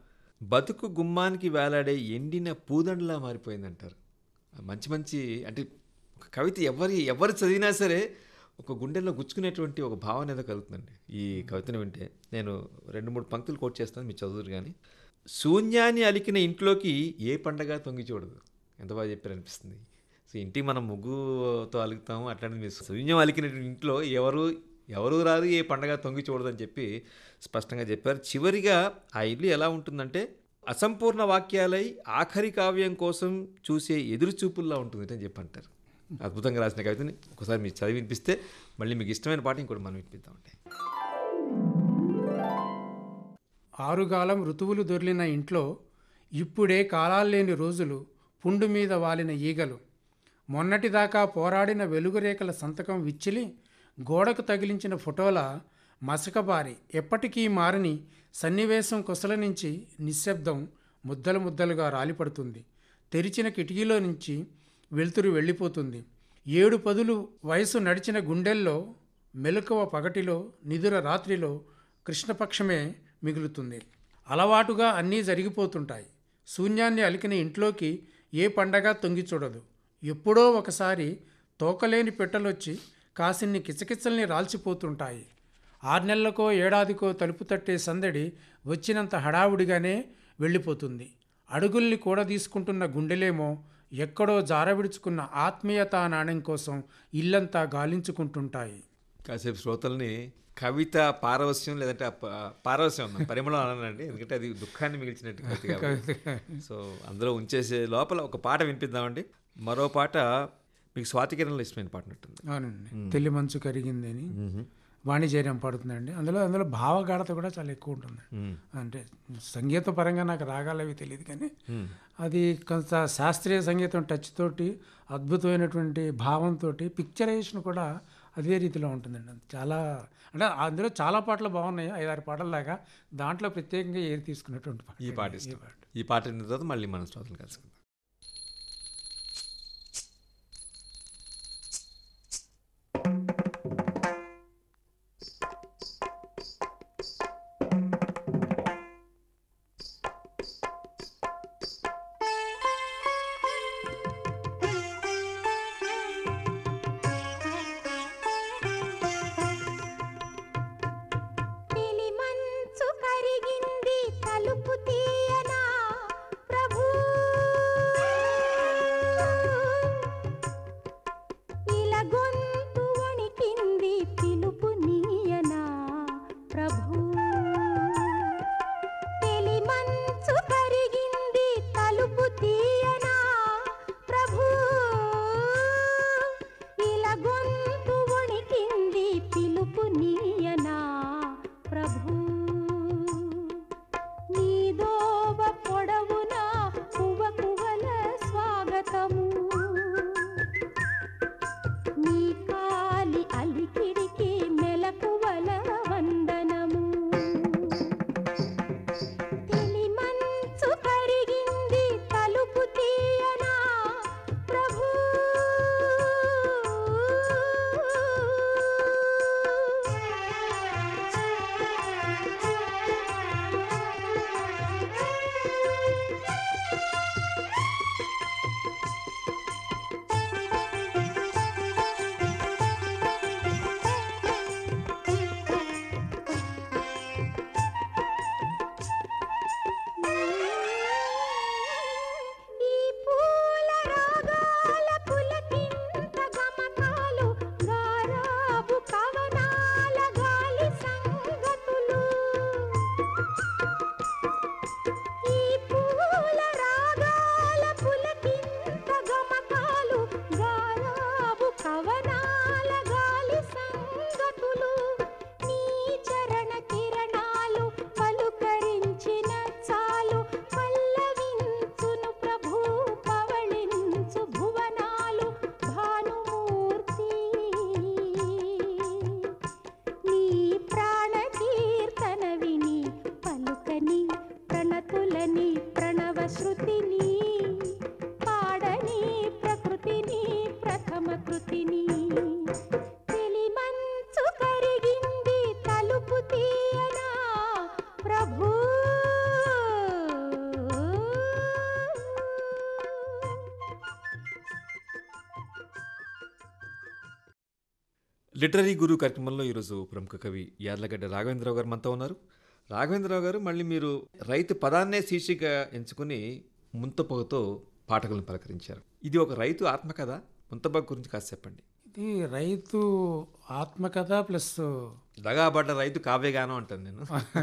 బతుకు గుమ్మానికి వేలాడే ఎండిన పూదండలా మారిపోయిందంటారు మంచి మంచి అంటే ఒక కవిత ఎవరి ఎవరు చదివినా సరే ఒక గుండెల్లో గుచ్చుకునేటువంటి ఒక భావన ఏదో కలుగుతుందండి ఈ కవితను వింటే నేను రెండు మూడు పంక్తులు కోట్ చేస్తాను మీరు చదువురు కానీ శూన్యాన్ని అలికిన ఇంట్లోకి ఏ పండగ తొంగి చూడదు ఎంత బాగా చెప్పారు అనిపిస్తుంది సో ఇంటికి మనం ముగ్గుతో అలుగుతాము అట్లాంటిది మీరు శూన్యం అలికిన ఇంట్లో ఎవరు ఎవరు రారు ఏ పండగ తొంగి చూడదని చెప్పి స్పష్టంగా చెప్పారు చివరిగా ఆ ఇల్లు ఎలా ఉంటుందంటే అసంపూర్ణ వాక్యాలై ఆఖరి కావ్యం కోసం చూసే ఎదురు చూపుల్లా ఉంటుంది అని చెప్పి అంటారు అద్భుతంగా రాసిన కవితని ఒకసారి మీరు చదివి వినిపిస్తే మళ్ళీ మీకు ఇష్టమైన పాట ఇంకోటి మనం వినిపిద్దామంటే ఆరుగాలం ఋతువులు దొర్లిన ఇంట్లో ఇప్పుడే కాలాల్లేని రోజులు పుండు మీద వాలిన ఈగలు మొన్నటిదాకా పోరాడిన వెలుగురేఖల సంతకం విచ్చిలి గోడకు తగిలించిన ఫోటోల మసకబారి ఎప్పటికీ మారని సన్నివేశం కొసల నుంచి నిశ్శబ్దం ముద్దలు ముద్దలుగా రాలిపడుతుంది తెరిచిన కిటికీలో నుంచి వెలుతురు వెళ్ళిపోతుంది ఏడు పదులు వయసు నడిచిన గుండెల్లో మెలకువ పగటిలో నిదుర రాత్రిలో కృష్ణపక్షమే మిగులుతుంది అలవాటుగా అన్నీ జరిగిపోతుంటాయి శూన్యాన్ని అలికిన ఇంట్లోకి ఏ పండగ తొంగి చూడదు ఎప్పుడో ఒకసారి తోకలేని పెట్టలొచ్చి కాసిన్ని కిచకిచల్ని రాల్చిపోతుంటాయి ఆరు నెలలకో ఏడాదికో తలుపు తట్టే సందడి వచ్చినంత హడావుడిగానే వెళ్ళిపోతుంది అడుగుల్ని కూడా తీసుకుంటున్న గుండెలేమో ఎక్కడో జారవిడుచుకున్న ఆత్మీయతా నాణ్యం కోసం ఇల్లంతా గాలించుకుంటుంటాయి కాసేపు శ్రోతల్ని కవిత పారవస్యం లేదంటే ఆ ప- పారవస్యం అన్నాను పరిమళం అన్నానండి ఎందుకంటే అది దుఃఖాన్ని మిగిల్చినట్టు కవిత కాబట్టి సో అందులో ఉంచేసే లోపల ఒక పాట వినిపిద్దామండి మరో పాట మీకు స్వాతికిరణలో ఇష్టమైన పాట ఉంటుంది అవునండి తెల్లి మంచు కరిగింది అని వాణిజ్యం పడుతుందండి అందులో అందులో భావగాఢత కూడా చాలా ఎక్కువ ఉంటుంది అంటే సంగీత పరంగా నాకు రాగాలు అవి తెలియదు కానీ అది కొంత శాస్త్రీయ సంగీతం టచ్ తోటి అద్భుతమైనటువంటి భావంతో పిక్చరైజేషన్ కూడా అదే రీతిలో ఉంటుందండి చాలా అంటే అందులో చాలా పాటలు బాగున్నాయి ఐదారు పాటల దాకా దాంట్లో ప్రత్యేకంగా ఏది తీసుకున్నటువంటి పాట ఈ పాట ఇష్టం ఈ పాట విన్న తర్వాత మళ్ళీ మన శ్రోతలు కలుసుకుందాం తెలి మంచు కరిగింది తలుపు తీయనా ప్రభు లిటరరీ గురు కార్యక్రమంలో ఈరోజు ప్రముఖ కవి యార్లగడ్డ రాఘవేంద్రరావు గారు మనతో ఉన్నారు రాఘవేంద్రరావు గారు మళ్ళీ మీరు రైతు పదాన్నే శీర్షిక ఎంచుకుని ముంతపొగతో పాఠకులను పలకరించారు ఇది ఒక రైతు ఆత్మకథ ముంతపొగ గురించి కాస్త చెప్పండి ఇది రైతు ఆత్మకథ ప్లస్ దగాబడ్డ రైతు కావ్యగానం అంటాను నేను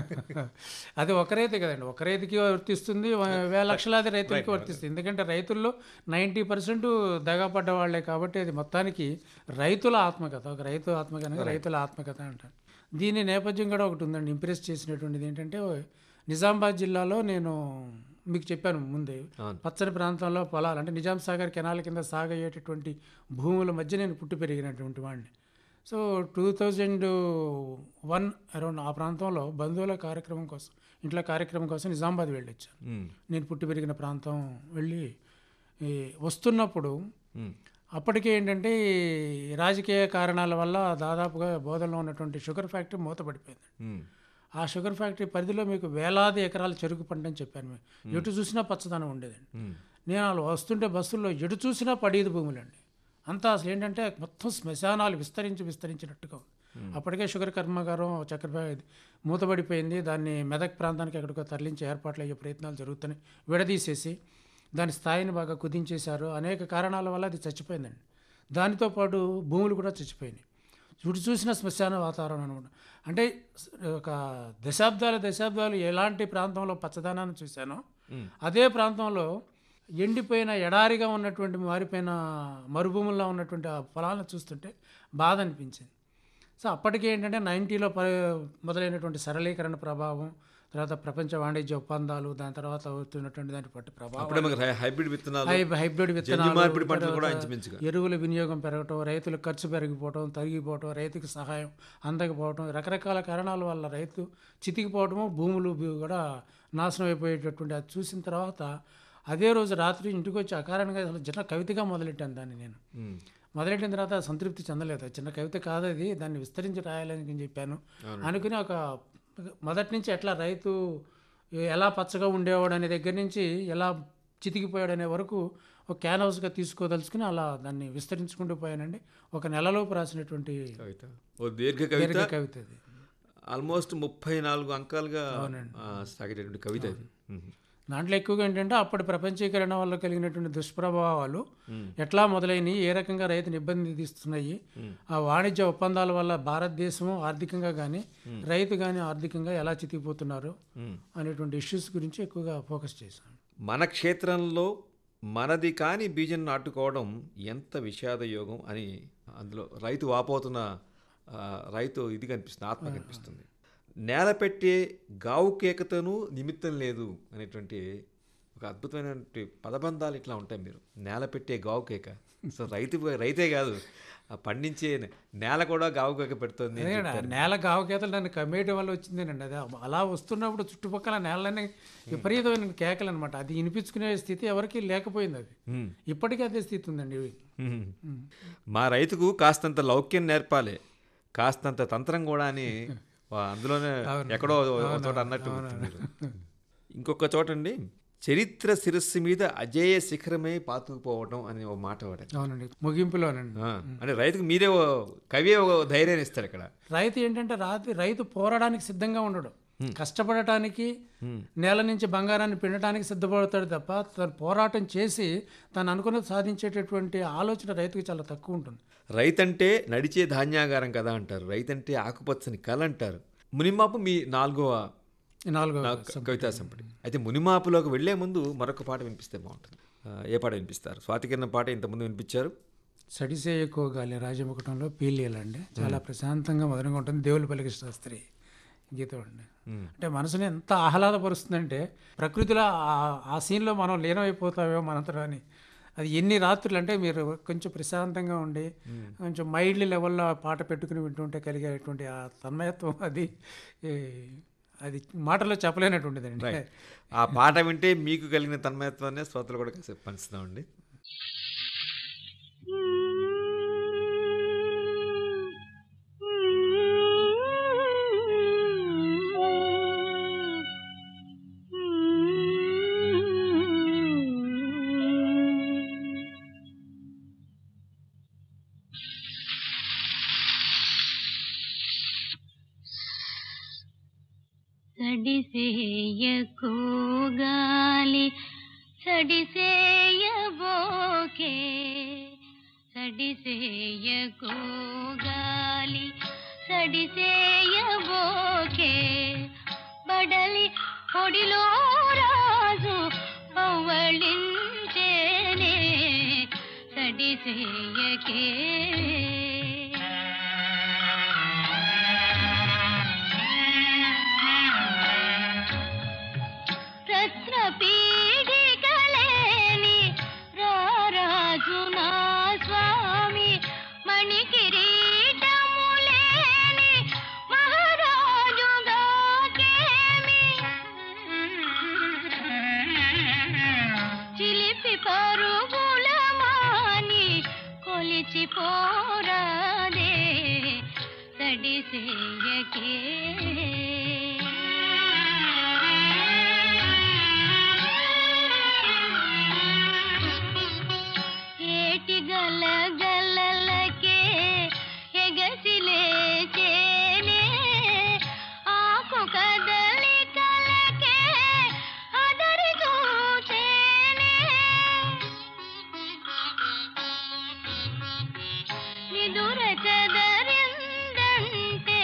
అది ఒక రైతే కదండి ఒక రైతుకి వర్తిస్తుంది వ- వేల లక్షలాది రైతులకి వర్తిస్తుంది ఎందుకంటే రైతుల్లో నైంటీ పర్సెంట్ దగాపడ్డ వాళ్ళే కాబట్టి అది మొత్తానికి రైతుల ఆత్మకథ ఒక రైతు ఆత్మకథ రైతుల ఆత్మకథ అంటారు దీని నేపథ్యం కూడా ఒకటి ఉందండి ఇంప్రెస్ చేసినటువంటిది ఏంటంటే నిజామాబాద్ జిల్లాలో నేను మీకు చెప్పాను ముందే అవును. పచ్చని ప్రాంతంలో పొలాలు అంటే నిజాం సాగర్ కెనాల కింద సాగయ్యేటటువంటి భూముల మధ్య నేను పుట్టి పెరిగినటువంటి వాడిని so two thousand one around ఆ ప్రాంతంలో బంధువుల కార్యక్రమం కోసం ఇంట్లో కార్యక్రమం కోసం నిజామాబాద్ వెళ్ళొచ్చాను ఉమ్, నేను పుట్టి పెరిగిన ప్రాంతం వెళ్ళి ఈ వస్తున్నప్పుడు ఉమ్, అప్పటికే ఏంటంటే ఈ రాజకీయ కారణాల వల్ల దాదాపుగా బోధనలో ఉన్నటువంటి షుగర్ ఫ్యాక్టరీ మూతపడిపోయింది ఉమ్, ఆ షుగర్ ఫ్యాక్టరీ పరిధిలో మీకు వేలాది ఎకరాల చెరుకు పంట అని చెప్పాను మీకు. ఎటు చూసినా పచ్చదనం ఉండేదండి ఉమ్, నేను వాళ్ళు వస్తుంటే బస్సుల్లో ఎటు చూసినా పడేది భూములండి అంతా అసలు ఏంటంటే మొత్తం శ్మశానాలు విస్తరించి విస్తరించినట్టుగా ఉంది అప్పటికే షుగర్ కర్మాగారం చక్కెర ఇది మూతపడిపోయింది దాన్ని మెదక్ ప్రాంతానికి ఎక్కడికో తరలించే ఏర్పాట్లు అయ్యే ప్రయత్నాలు జరుగుతున్నాయి విడదీసేసి దాని స్థాయిని బాగా కుదించేశారు అనేక కారణాల వల్ల అది చచ్చిపోయిందండి దానితో పాటు భూములు కూడా చచ్చిపోయినాయి చుట్టూ చూసిన శ్మశాన వాతావరణం అనమాట అంటే ఒక దశాబ్దాల దశాబ్దాలు ఎలాంటి ప్రాంతంలో పచ్చదనాన్ని చూశానో అదే ప్రాంతంలో ఎండిపోయిన ఎడారిగా ఉన్నటువంటి మారిపోయిన మరుభూముల్లో ఉన్నటువంటి ఆ పొలాలను చూస్తుంటే బాధ అనిపించింది సో అప్పటికే ఏంటంటే నైంటీలో ప మొదలైనటువంటి సరళీకరణ ప్రభావం తర్వాత ప్రపంచ వాణిజ్య ఒప్పందాలు దాని తర్వాత అవుతున్నటువంటి దాని పట్టి ప్రభావం అప్పుడే మనకు హై- హైబ్రిడ్ విత్తనాలు హై- హైబ్రిడ్ జన్యు విత్తనాలు మార్పిడి పంటలు కూడా తర్వాత ఇంచుమించుగా ఎరువుల వినియోగం పెరగటం రైతుల ఖర్చు పెరిగిపోవటం తరిగిపోవటం రైతుకి సహాయం అందకపోవటం రకరకాల కారణాల వల్ల రైతు చితికిపోవటము భూములు భూ- కూడా నాశనం అయిపోయేటటువంటి అది చూసిన తర్వాత అదే రోజు రాత్రి ఇంటికి వచ్చి అకారణంగా అసలు చిన్న కవితగా మొదలెట్టాను దాన్ని నేను ఉమ్, మొదలెట్టిన తర్వాత సంతృప్తి చెందలేదు చిన్న కవిత కాదు అది దాన్ని విస్తరించి రాయాలని నేను చెప్పాను అనుకుని ఒక మొదటి నుంచి ఎట్లా రైతు ఎలా పచ్చగా ఉండేవాడు అనే దగ్గర నుంచి ఎలా చితికిపోయాడు అనే వరకు ఒక క్యాన్వాస్గా తీసుకోదలుచుకుని అలా దాన్ని విస్తరించుకుంటూ పోయానండి ఒక నెలలోపు రాసినటువంటి కవిత ఓ దీర్ఘ కవిత దీర్ఘ కవిత అది ఆల్మోస్ట్ ముప్పై నాలుగు అంకాలుగా ఆ, సాగేటటువంటి కవిత ఇది ఉమ్, దాంట్లో ఎక్కువగా ఏంటంటే అప్పటి ప్రపంచీకరణ వల్ల కలిగినటువంటి దుష్ప్రభావాలు ఎట్లా మొదలైనవి ఏ రకంగా రైతుని ఇబ్బంది తీస్తున్నాయి ఆ వాణిజ్య ఒప్పందాల వల్ల భారతదేశం ఆర్థికంగా కానీ రైతు కానీ ఆర్థికంగా ఎలా చితికిపోతున్నారు ఉమ్. అనేటువంటి ఇష్యూస్ గురించి ఎక్కువగా ఫోకస్ చేశాను మన క్షేత్రంలో మనది కాని బీజం నాటుకోవడం ఎంత విషాదయోగం అని అందులో రైతు వాపోతున్న ఆ, రైతు ఇది కనిపిస్తుంది ఆత్మ కనిపిస్తుంది నేల పెట్టే గావు కేకతోనూ నిమిత్తం లేదు అనేటువంటి ఒక అద్భుతమైనటువంటి పదబంధాలు ఇట్లా ఉంటాయి మీరు నేల పెట్టే గావు కేక సో రైతు రైతే కాదు ఆ పండించే నేల కూడా గావు కేక పెడుతుంది అని అదే చెప్పారు. నేల గావకేతలు నన్ను కమ్మేయడం వల్ల వచ్చిందేనండి అది అలా వస్తున్నప్పుడు చుట్టుపక్కల నేలన్నీ విపరీతమైన కేకలు అనమాట అది వినిపించుకునే స్థితి ఎవరికి లేకపోయింది అది ఉమ్. ఇప్పటికీ అదే స్థితి ఉందండి మ్మ్. మా రైతుకు కాస్తంత లౌక్యం నేర్పాలి కాస్తంత తంత్రం కూడా అని వా- అందులోనే ఎక్కడో ఒక చోట అన్నట్టు గుర్తు మీరు. ఇంకొక చోట అండి చరిత్ర శిరస్సు మీద అజేయ శిఖరమే పాతుకుపోవడం అని ఒక మాట వాడారు అవునండి ముగింపులోనండి ఆ, అంటే రైతుకు మీరే ఓ కవి ఒక ధైర్యాన్ని ఇస్తారు ఇక్కడ రైతు ఏంటంటే రాత్రి రైతు పోరాడానికి సిద్ధంగా ఉండడు కష్టపడటానికి నేల నుంచి బంగారాన్ని పిండటానికి సిద్ధపడతాడు తప్ప తను పోరాటం చేసి తను అనుకున్నది సాధించేటటువంటి ఆలోచన రైతుకి చాలా తక్కువ ఉంటుంది రైతంటే నడిచే ధాన్యాగారం కదా అంటారు రైతంటే ఆకుపచ్చని కళ అంటారు మునిమాపు మీ నాలుగవ ఈ నాలుగో నా కవితా సంపుటి అయితే మునిమాపులోకి వెళ్లే ముందు మరొక పాట వినిపిస్తే బాగుంటుంది ఆ, ఏ పాట వినిపిస్తారు స్వాతికిరణ పాట ఇంతకుముందు వినిపించారు సడిసే ఎక్కువ గాలి రాజముకుటంలో పీలియలండి చాలా ప్రశాంతంగా మధురంగా ఉంటుంది దేవులపల్లికి శాస్త్రి గీతం అండి అంటే మనసుని ఎంత ఆహ్లాదపరుస్తుందంటే ప్రకృతిలో ఆ- ఆ సీన్లో మనం లీనమైపోతామేమో మనంతలో అని అది ఎన్ని రాత్రులు అంటే మీరు కొంచెం ప్రశాంతంగా ఉండి కొంచెం మైల్డ్ లెవెల్లో ఆ పాట పెట్టుకుని వింటుంటే కలిగేటువంటి ఆ తన్మయత్వం అది ఈ, అది మాటలో చెప్పలేనటువంటిదండి ఆ పాట వింటే మీకు కలిగిన తన్మయత్వాన్ని శ్రోతలు కూడా కాసేపు పంచుతామండి Mm-hmm. సడిసేయకోగాలి సడిసేయబోకే సడిసేయకోగాలి సడిసేయబోకే బడలి పొడిలో రాజు పవ్వళించేనే సడిసేయకే రత్న పీడికలేని రారాజు నా స్వామి మణి కిరీటములేని మహారాజుగా కేమి చిలిపి పరుగుల మాని కొలిచి పోరాదే తడిసేయకే ఏటి గల గలలకే ఎగసిలేచేనే ఆకు కదలికలకే అదరి చూచేనే నిదుర చదరిందంటే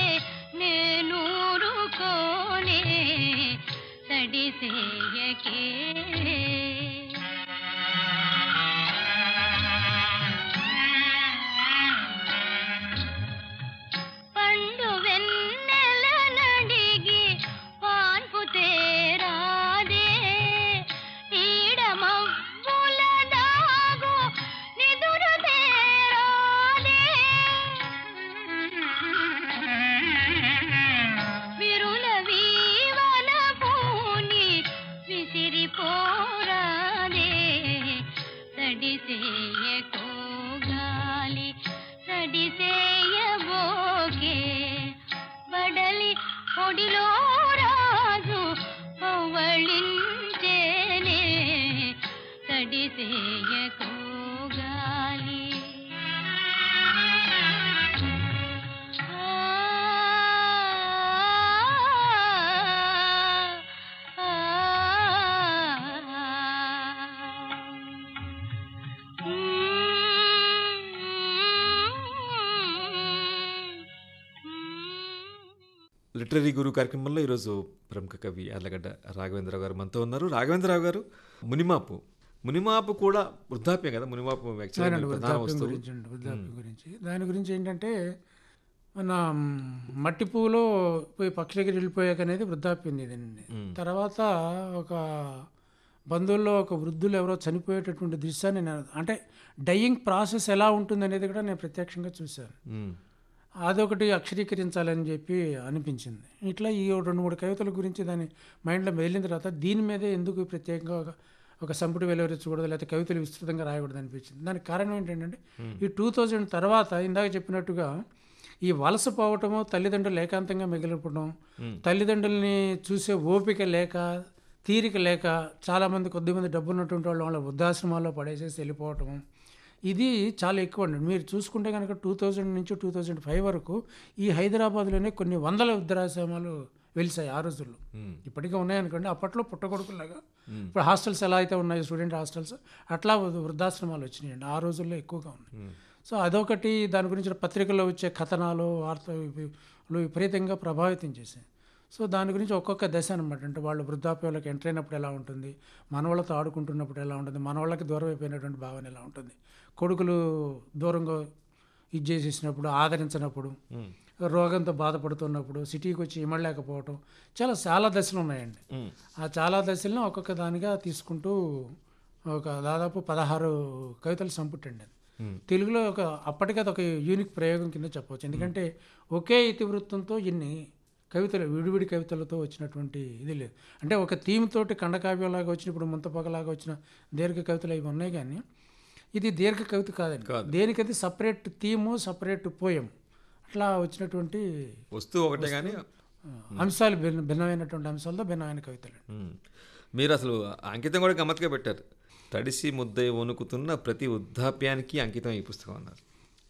నేనూరుకోనే తడిసేయకే పండు వెన్నెల నడిగి పాన్పు తేరాదే ఈడమవ్వుల దాగు నిదురు తేరాదే విరుల వీవన పూని విసిరిపోరాదే తడిసేయకోగాలి తడిసేయబోకే బడలి పొడిలో రాజు పవ్వళించేనే తడిసేయకోగాలి లిటరరీ గురు కార్యక్రమంలో ఈరోజు ప్రముఖ కవి యార్లగడ్డ రాఘవేంద్రరావు గారు మనతో ఉన్నారు రాఘవేంద్రరావు గారు మునిమాపు మునిమాపు కూడా వృద్ధాప్యం కదా మునిమాపు actually అవునండి, ప్రధాన వృద్ధాప్యం వస్తువు గురించి అండి, వృద్ధాప్యం గురించి దాని గురించి ఏంటంటే మన మట్టి పువ్వులో పోయి పక్షులకి వెళ్ళిపోయాక అనేది వృద్ధాప్యం ఇదండి తర్వాత ఒక బంధువుల్లో ఒక వృద్ధులు ఎవరో చనిపోయేటటువంటి దృశ్యాన్ని నేను అంటే డయింగ్ ప్రాసెస్ ఎలా ఉంటుంది అనేది కూడా నేను ప్రత్యక్షంగా చూశాను మ్మ్. అదొకటి అక్షరీకరించాలని చెప్పి అనిపించింది ఇట్లా ఈ రెండు మూడు కవితల గురించి దాని మైండ్లో మెదిలిన తర్వాత దీని మీదే ఎందుకు ప్రత్యేకంగా ఒక ఒక సంపుటి వెలువరించకూడదు లేకపోతే కవితలు విస్తృతంగా రాయకూడదు అనిపించింది దానికి కారణం ఏంటంటే ఈ టూ థౌజండ్ తర్వాత ఇందాక చెప్పినట్టుగా ఈ వలస పోవటము తల్లిదండ్రులు ఏకాంతంగా మిగిలిపోవడం తల్లిదండ్రుల్ని చూసే ఓపిక లేక తీరిక లేక చాలామంది కొద్దిమంది డబ్బు ఉన్నటువంటి వాళ్ళు వాళ్ళ వృద్ధాశ్రమాల్లో పడేసేసి వెళ్ళిపోవటము ఇది చాలా ఎక్కువ అండి మీరు చూసుకుంటే కనుక టూ థౌజండ్ నుంచి టూ థౌజండ్ ఫైవ్ వరకు ఈ హైదరాబాద్లోనే కొన్ని వందల వృద్ధాశ్రమాలు వెలిసాయి ఆ రోజుల్లో ఇప్పటికీ ఉన్నాయనుకోండి అప్పట్లో పుట్టగొడుకులాగా ఇప్పుడు హాస్టల్స్ ఎలా అయితే ఉన్నాయి స్టూడెంట్ హాస్టల్స్ అట్లా వృ- వృద్ధాశ్రమాలు వచ్చినాయండి ఆ రోజుల్లో ఎక్కువగా ఉన్నాయి సో అదొకటి దాని గురించి పత్రికల్లో వచ్చే కథనాలు వార్తలు విపరీతంగా ప్రభావితం చేశాయి సో దాని గురించి ఒక్కొక్క దశ అనమాట అంటే వాళ్ళు వృద్ధాప్యంలోకి ఎంటర్ అయినప్పుడు ఎలా ఉంటుంది మనవాళ్ళతో ఆడుకుంటున్నప్పుడు ఎలా ఉంటుంది మనవాళ్ళకి దూరం అయిపోయినటువంటి భావన ఎలా ఉంటుంది కొడుకులు దూరంగా ఇది చేసేసినప్పుడు ఆదరించినప్పుడు రోగంతో బాధపడుతున్నప్పుడు సిటీకి వచ్చి ఇమ్మలేకపోవటం చాలా చాలా దశలు ఉన్నాయండి ఆ చాలా దశలను ఒక్కొక్క దానిగా తీసుకుంటూ ఒక దాదాపు పదహారు కవితలు సంపుట్టండి అది తెలుగులో ఒక అప్పటికే అది ఒక యూనిక్ ప్రయోగం కింద చెప్పవచ్చు ఎందుకంటే ఒకే ఇతివృత్తంతో ఇన్ని కవితలు విడివిడి కవితలతో వచ్చినటువంటి ఇది లేదు అంటే ఒక థీమ్ తోటి ఖండకావ్యంలాగా వచ్చినప్పుడు ముంతపగలాగా వచ్చిన దీర్ఘ కవితలు అవి ఉన్నాయి కానీ ఇది దీర్ఘ కవిత కాదండి దేనికది సపరేట్ థీము సపరేట్ పోయం అట్లా వచ్చినటువంటి వస్తువు ఒకటే కానీ ఆ, అంశాలు భిన్న భిన్నమైనటువంటి అంశాలతో భిన్నమైన కవితలు మ్మ్. మీరు అసలు అంకితం కూడా గమ్మత్తుగా పెట్టారు తడిసి ముద్దై వణుకుతున్న ప్రతి వృద్ధాప్యానికి అంకితం ఈ పుస్తకం అన్నారు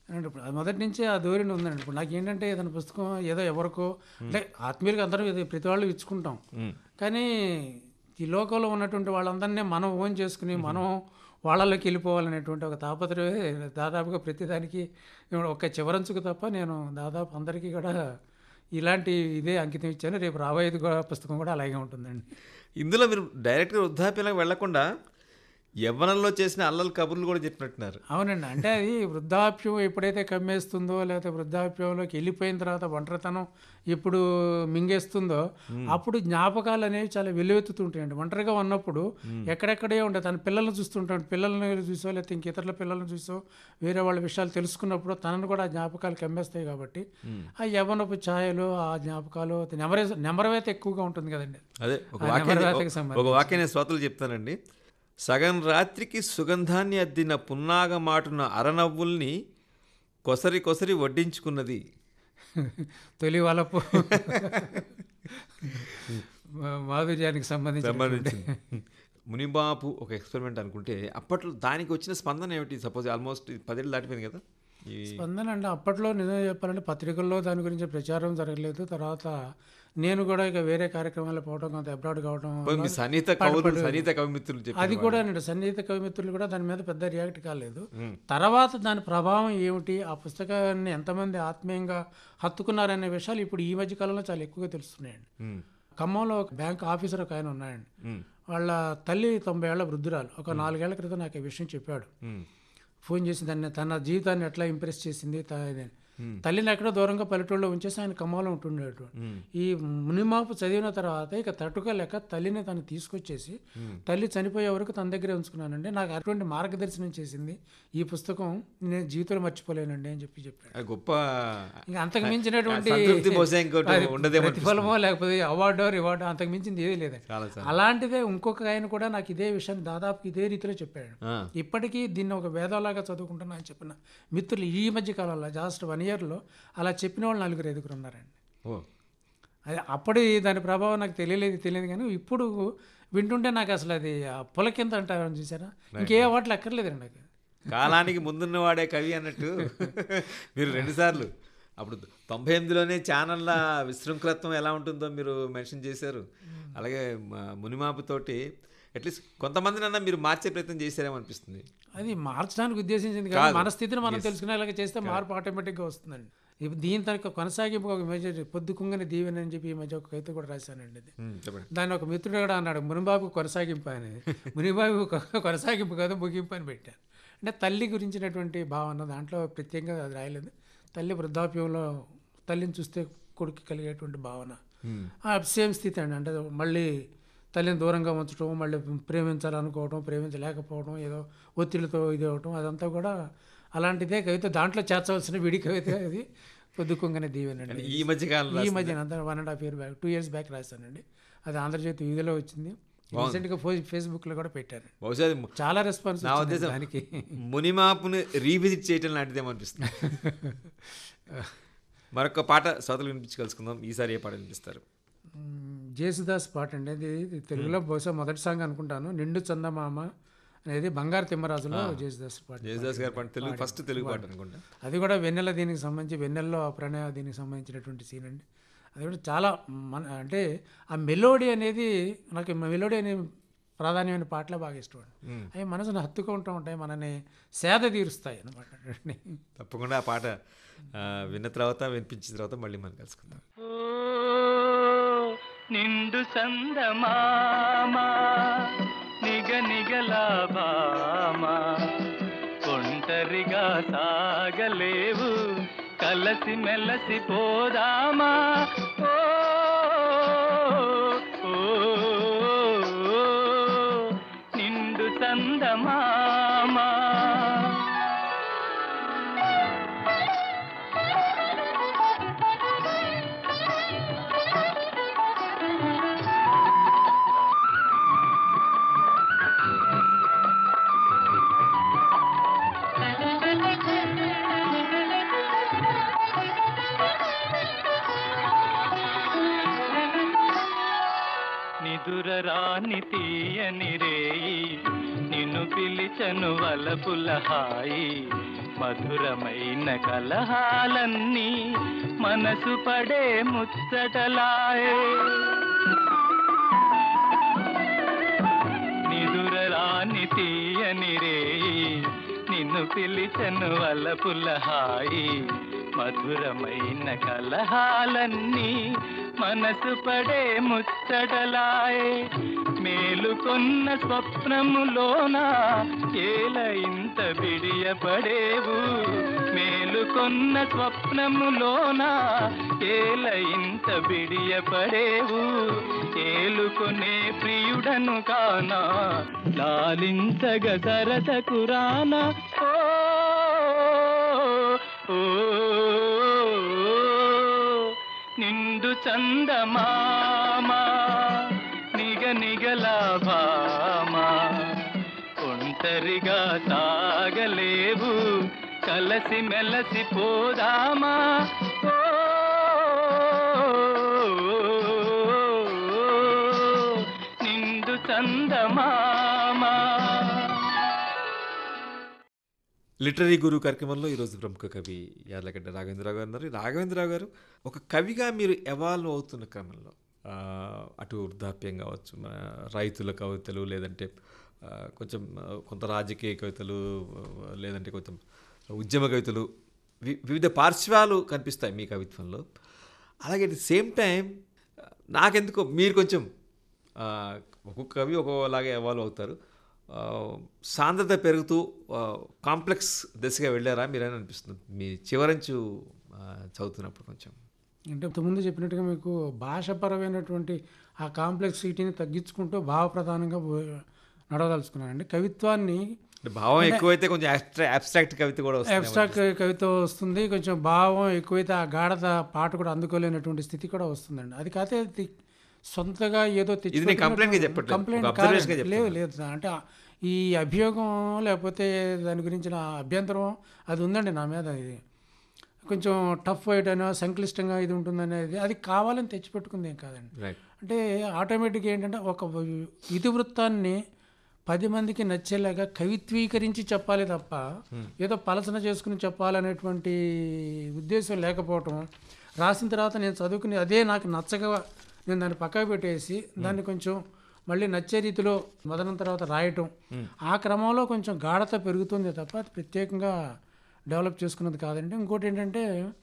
అంటే ఇప్పుడు అది మొదటి నుంచే ఆ ధోరణి ఉందండి ఇప్పుడు నాకు ఏంటంటే ఏదైనా పుస్తకం ఏదో ఎవరికో అంటే ఆత్మీయులుగా అందరం ఇది ప్రతి వాళ్ళు ఇచ్చుకుంటాం కానీ ఈ లోకంలో ఉన్నటువంటి వాళ్ళందరినీ మనం ఓన్ చేసుకుని మనం వాళ్ళలోకి వెళ్ళిపోవాలనేటువంటి ఒక తాపత్రయమే దాదాపుగా ప్రతిదానికి ఒక చివరంచుకు తప్ప నేను దాదాపు అందరికీ కూడా ఇలాంటి ఇదే అంకితం ఇచ్చాను రేపు రాబోయేది కూడా పుస్తకం కూడా అలాగే ఉంటుందండి ఇందులో మీరు డైరెక్ట్గా వృద్ధాప్యంలోకి వెళ్లకుండా యవ్వనంలో చేసిన అల్లల కబుర్లు కూడా చెప్పినట్టున్నారు అవునండి అంటే అది వృద్ధాప్యం ఎప్పుడైతే కమ్మేస్తుందో లేకపోతే వృద్ధాప్యంలోకి వెళ్ళిపోయిన తర్వాత ఒంటరితనం ఎప్పుడు మింగేస్తుందో అప్పుడు జ్ఞాపకాలు అనేవి చాలా వెలువెత్తుతుంటాయండి ఒంటరిగా ఉన్నప్పుడు ఎక్కడెక్కడే ఉంటాయి తన పిల్లల్ని చూస్తుంటాడు పిల్లల్ని చూసో లేకపోతే ఇంక ఇతరుల పిల్లల్ని చూసో వేరే వాళ్ళ విషయాలు తెలుసుకున్నప్పుడు తనను కూడా ఆ జ్ఞాపకాలు కమ్మేస్తాయి కాబట్టి ఆ యవ్వనపు ఛాయలు ఆ జ్ఞాపకాలు నెమరే నెమరవేత ఎక్కువగా ఉంటుంది కదండి అదే ఒక ఆ వాక్యాన్ని నెమరవేతకి సంబంధించి. ఒక వాక్యాన్ని శ్రోతలు చెప్తానండి సగం రాత్రికి సుగంధాన్ని అద్దిన పున్నాగ మాటున అరనవ్వుల్ని కొసరి కొసరి వడ్డించుకున్నది తొలి వలపు మా- మాధుర్యానికి సంబంధించి సంబంధించింది మునిబాపు ఒక ఎక్స్పెరిమెంట్ అనుకుంటే అప్పట్లో దానికి వచ్చిన స్పందన ఏమిటి సపోజ్ ఆల్మోస్ట్ పదేళ్ళు దాటిపోయింది కదా ఈ స్పందన అంటే అప్పట్లో నిజం చెప్పాలంటే పత్రికల్లో దాని గురించి ప్రచారం జరగలేదు తర్వాత నేను కూడా ఇక వేరే కార్యక్రమాలు పోవడం కొంత అబ్రాడ్ కావడం వల్ల మీ సన్నిహిత కవులు సన్నిహిత కవిమిత్రులు చెప్పారు అది కూడా అండి సన్నిహిత కవిమిత్రులు కూడా దాని మీద పెద్ద రియాక్ట్ కాలేదు తర్వాత దాని ప్రభావం ఏమిటి ఆ పుస్తకాన్ని ఎంతమంది ఆత్మీయంగా హత్తుకున్నారనే విషయాలు ఇప్పుడు ఈ మధ్య కాలంలో చాలా ఎక్కువగా తెలుస్తున్నాయండి ఉమ్, ఖమ్మంలో ఒక బ్యాంక్ ఆఫీసర్ ఒక ఆయన ఉన్నాయండి ఉమ్, వాళ్ళ తల్లి తొంభై ఏళ్ల వృద్ధురాలు ఒక నాలుగేళ్ల క్రితం నాకు ఈ విషయం చెప్పాడు ఉమ్, ఫోన్ చేసి దాన్ని తన జీవితాన్ని ఎట్లా ఇంప్రెస్ చేసింది త- ఇది. తల్లిని ఎక్కడో దూరంగా పల్లెటూళ్ళలో ఉంచేసి ఆయన ఖమ్మంలో ఉంటుండేటు ఈ మునిమాపు చదివిన తర్వాత ఇక తట్టుకోలేక తల్లిని తను తీసుకొచ్చేసి తల్లి చనిపోయే వరకు తన దగ్గరే ఉంచుకున్నానండి నాకు అటువంటి మార్గదర్శనం చేసింది ఈ పుస్తకం నేను జీవితంలో మర్చిపోలేనండి అని చెప్పి చెప్పాడు అది గొప్ప ఇంకా అంతకు మించినటువంటి సంతృప్తి బహుశా ఇంకోటి అది ఉండదేమో ప్రతిఫలమో లేకపోతే అవార్డో రివార్డో అంతకు మించింది ఏది లేదండి చాలా చాలా అలాంటిదే ఇంకొక ఆయన కూడా నాకు ఇదే విషయాన్ని దాదాపు ఇదే రీతిలో చెప్పాడు ఆ, ఇప్పటికీ దీన్ని ఒక వేదంలాగా చదువుకుంటున్నా అని చెప్పిన మిత్రులు ఈ మధ్య కాలంలో జస్ట్ వన్ ఇయర్లో అలా చెప్పిన వాళ్ళు నలుగురు ఎదుగురు ఉన్నారండి ఓ అది అప్పుడు దాని ప్రభావం నాకు తెలియలేదు తెలియదు కానీ ఇప్పుడు వింటుంటే నాకు అసలు అది ఆ పులకింత అంటారని చూసారా ఇంకే వాటిలో అక్కర్లేదండి నాకు కాలానికి ముందున్న వాడే కవి అన్నట్టు మీరు రెండుసార్లు అప్పుడు తొంభై ఎనిమిదిలోనే ఛానళ్ళ విశృంఖలత్వం ఎలా ఉంటుందో మీరు మెన్షన్ చేశారు అలాగే మ- మునిమాపుతోటి అట్లీస్ట్ కొంతమందినన్నా మీరు మార్చే ప్రయత్నం చేశారేమో అనిపిస్తుంది అది మార్చడానికి ఉద్దేశించింది కానీ మన స్థితిని మనం తెలుసుకునేలాగా చేస్తే మార్పు ఆటోమేటిక్గా వస్తుందండి ఇప్పుడు దీని తనకు కొనసాగింపు ఒక మెజర్ పొద్దు కుంగని దీవెన అని చెప్పి ఈ మధ్య ఒక కవిత కూడా రాశానండి అది ఉమ్, చెప్పండి దాన్ని ఒక మిత్రుడు కూడా అన్నాడు మునిబాబు కొనసాగింపు అని మునిబాబు కొ- కొనసాగింపు కాదు ముగింపు అని పెట్టాను అంటే తల్లి గురించినటువంటి భావన దాంట్లో ప్రత్యేకంగా అది రాయలేదు తల్లి వృద్ధాప్యంలో తల్లిని చూస్తే కొడుకు కలిగేటువంటి భావన ఆ సేమ్ స్థితి అండి అంటే మళ్ళీ తల్లిని దూరంగా ఉంచడం మళ్ళీ ప్రేమించాలనుకోవడం ప్రేమించలేకపోవడం ఏదో ఒత్తిడితో ఇది అవటం అదంతా కూడా అలాంటిదే కవిత దాంట్లో చేర్చవలసిన విడి కవిత అది పొద్దుకుంగనే దీవెనండి ఈ మధ్య కాలంలో ఈ మధ్య అంతా one and half year back two years back రాశానండి అది ఆంధ్రజ్యోతి వీధిలో వచ్చింది రీసెంట్గా ఫో ఫేస్బుక్లో కూడా పెట్టారు బహుశా అది ము- చాలా రెస్పాన్స్ నా వచ్చింది ఉద్దేశం దానికి మునిమాపుని రీవిజిట్ చేయటం లాంటిదేమో అనిపిస్తుంది మరొక పాట శ్రోతలు వినిపించగలుసుకుందాం ఈసారి ఏ పాట వినిపిస్తారు మ్మ్, జేసుదాస్ పాట అండి అది ఇది తెలుగులో బహుశా మొదటి సాంగ్ అనుకుంటాను నిండు చందమామ అనేది బంగారు తిమ్మరాజులో జేసుదాస్ పాట జయదాస్ గారి పాట తెలుగు ఫస్ట్ తెలుగు పాట అనుకుంటా అది కూడా వెన్నెల దీనికి సంబంధించి వెన్నెల్లో ఆ ప్రణయ దీనికి సంబంధించినటువంటి సీన్ అండి అది కూడా చాలా మన అంటే ఆ మెలోడీ అనేది నాకు మెలోడీ అనే ప్రాధాన్యమైన పాటలే బాగా ఇష్టం అండి అవి మనసును హత్తుకుంటూ ఉంటాయి మనని సేద తీరుస్తాయి అనమాట తప్పకుండా ఆ పాట ఆ, విన్న తర్వాత వినిపించిన తర్వాత మళ్ళీ మనం కలుసుకుందాం ఓ నిండు సందమామా నిగ నిగలాబామా ఒంటరిగా సాగలేవు కలసి మెలసి పోదామా ఓ ఓ, ఓ, నిండు సందమామా నిదురరాని తీయని రేయి నిన్ను పిలిచను వలపుల హాయి మధురమైన కలహాలన్నీ మనసు పడే ముచ్చటలాయే నిదురరాని తీయని రేయి నిన్ను పిలిచను వలపుల హాయి మధురమైన కలహాలన్నీ మనసు పడే ముచ్చటలాయే మేలుకొన్న స్వప్నములోన ఏల ఇంత బిడియపడేవు మేలుకొన్న స్వప్నములోన ఏల ఇంత బిడియపడేవు ఏలుకొనే ప్రియుడను కానా లాలించగ సరసకు రానా ఓ ఓ, నిండు చందమామా నిగ నిగలాభామా ఒంటరిగా సాగలేవు కలసి మెలసి పోదామా ఓ, నిండు చందమామా లిటరీ గురు కార్యక్రమంలో ఈరోజు ప్రముఖ కవి యార్లగడ్డ రాఘవేంద్రరావు గారు ఉన్నారు రాఘవేంద్రరావు గారు ఒక కవిగా మీరు ఎవాల్వ్ అవుతున్న క్రమంలో ఆ, అటు వృద్ధాప్యం కావచ్చు మన రైతుల కవితలు లేదంటే ఆ, కొంచెం ఆ, కొంత రాజకీయ కవితలు ఆ, లేదంటే కొంచెం ఉద్యమ కవితలు వి- వివిధ పార్శ్వాలు కనిపిస్తాయి మీ కవిత్వంలో అలాగే అట్ ది సేమ్ టైం నాకెందుకో మీరు కొంచెం ఆ, ఒక్కొక్క కవి ఒక్కోలాగా ఎవాల్వ్ అవుతారు ఆ, సాంద్రత పెరుగుతూ ఆ, కాంప్లెక్స్ దశగా వెళ్ళారా మీరని అనిపిస్తుంది మీ చివరంచు ఆ, చదువుతున్నప్పుడు కొంచెం అంటే ఇంతకుముందు చెప్పినట్టుగా మీకు భాషపరమైనటువంటి ఆ కాంప్లెక్సిటీని తగ్గించుకుంటూ భావప్రధానంగా పో- నడవదలుచుకున్నానండి కవిత్వాన్ని అంటే భావం ఎక్కువైతే కొంచెం అబ్స్ట్రా అబ్స్ట్రాక్ట్ కవిత కూడా వస్తుంది అబ్స్ట్రాక్ట్ కవిత వస్తుంది కొంచెం భావం ఎక్కువైతే ఆ గాఢత పాట కూడా అందుకోలేనటువంటి స్థితి కూడా వస్తుందండి అది కాతే అది సొంతగా ఏదో ఇది నేను complaint గా చెప్పట్లేదు. కంప్లైంట్ ఒక observation గా లేదు చెప్తున్నా. లేదు సార్. అంటే ఆ- ఈ అభియోగం లేకపోతే దాని గురించిన అభ్యంతరం అది ఉందండి నా మీద ఇది కొంచెం టఫ్ వైట్ అనో సంక్లిష్టంగా ఇది ఉంటుందనేది అది కావాలని తెచ్చిపెట్టుకుంది ఏం కాదండి రైట్ అంటే ఆటోమేటిక్గా ఏంటంటే ఒక ఇతివృత్తాన్ని పది మందికి నచ్చేలాగా కవిత్వీకరించి చెప్పాలి తప్ప ఏదో పలసన చేసుకుని చెప్పాలనేటువంటి ఉద్దేశం లేకపోవటం రాసిన తర్వాత నేను చదువుకుని అదే నాకు నచ్చగా నేను దాన్ని పక్కకు పెట్టేసి దాన్ని కొంచెం మళ్ళీ నచ్చే రీతిలో మొదలైన తర్వాత రాయటం ఆ క్రమంలో కొంచెం గాఢత పెరుగుతుంది తప్ప అది ప్రత్యేకంగా డెవలప్ చేసుకున్నది కాదండి ఇంకోటి ఏంటంటే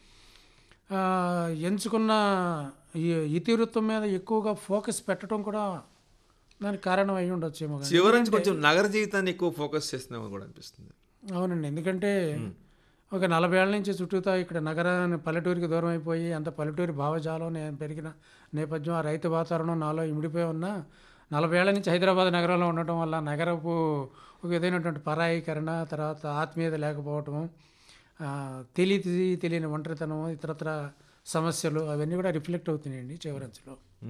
ఆ, ఎంచుకున్న ఈ ఇతివృత్తం మీద ఎక్కువగా ఫోకస్ పెట్టడం కూడా దానికి కారణం అయి ఉండొచ్చేమో కానీ. చివరంచు కొంచెం నగర జీవితాన్ని ఎక్కువ ఫోకస్ చేస్తున్నామని కూడా అనిపిస్తుంది అవునండి ఎందుకంటే ఒక నలభై ఏళ్ళ నుంచి చుట్టూతా ఇక్కడ నగరాన్ని పల్లెటూరికి దూరం అయిపోయి అంత పల్లెటూరి భావజాలం నేను పెరిగిన నేపథ్యం ఆ రైతు వాతావరణం నాలో ఇమిడిపోయి ఉన్నా నలభై ఏళ్ళ నుంచి హైదరాబాద్ నగరంలో ఉండటం వల్ల నగరపు ఒక విధమైనటువంటి పరాయీకరణ తర్వాత ఆత్మీయత లేకపోవటం ఆ, తెలియదు తెలియని ఒంటరితనం ఇతరత్ర సమస్యలు అవన్నీ కూడా రిఫ్లెక్ట్ అవుతున్నాయండి చివరంచులో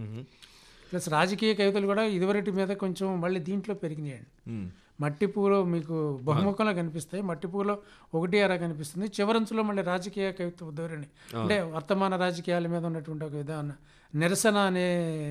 ప్లస్ రాజకీయ కవితలు కూడా ఇదివరటి మీద కొంచెం మళ్ళీ దీంట్లో పెరిగినాయండి మట్టి పువ్వులో మీకు బహుముఖంలో కనిపిస్తాయి మట్టి పువ్వులో ఒకటి అరా కనిపిస్తుంది చివరంచులో మళ్ళీ రాజకీయ కవిత్వ ధోరణి అంటే వర్తమాన రాజకీయాల మీద ఉన్నటువంటి ఒక విధాన నిరసన అనే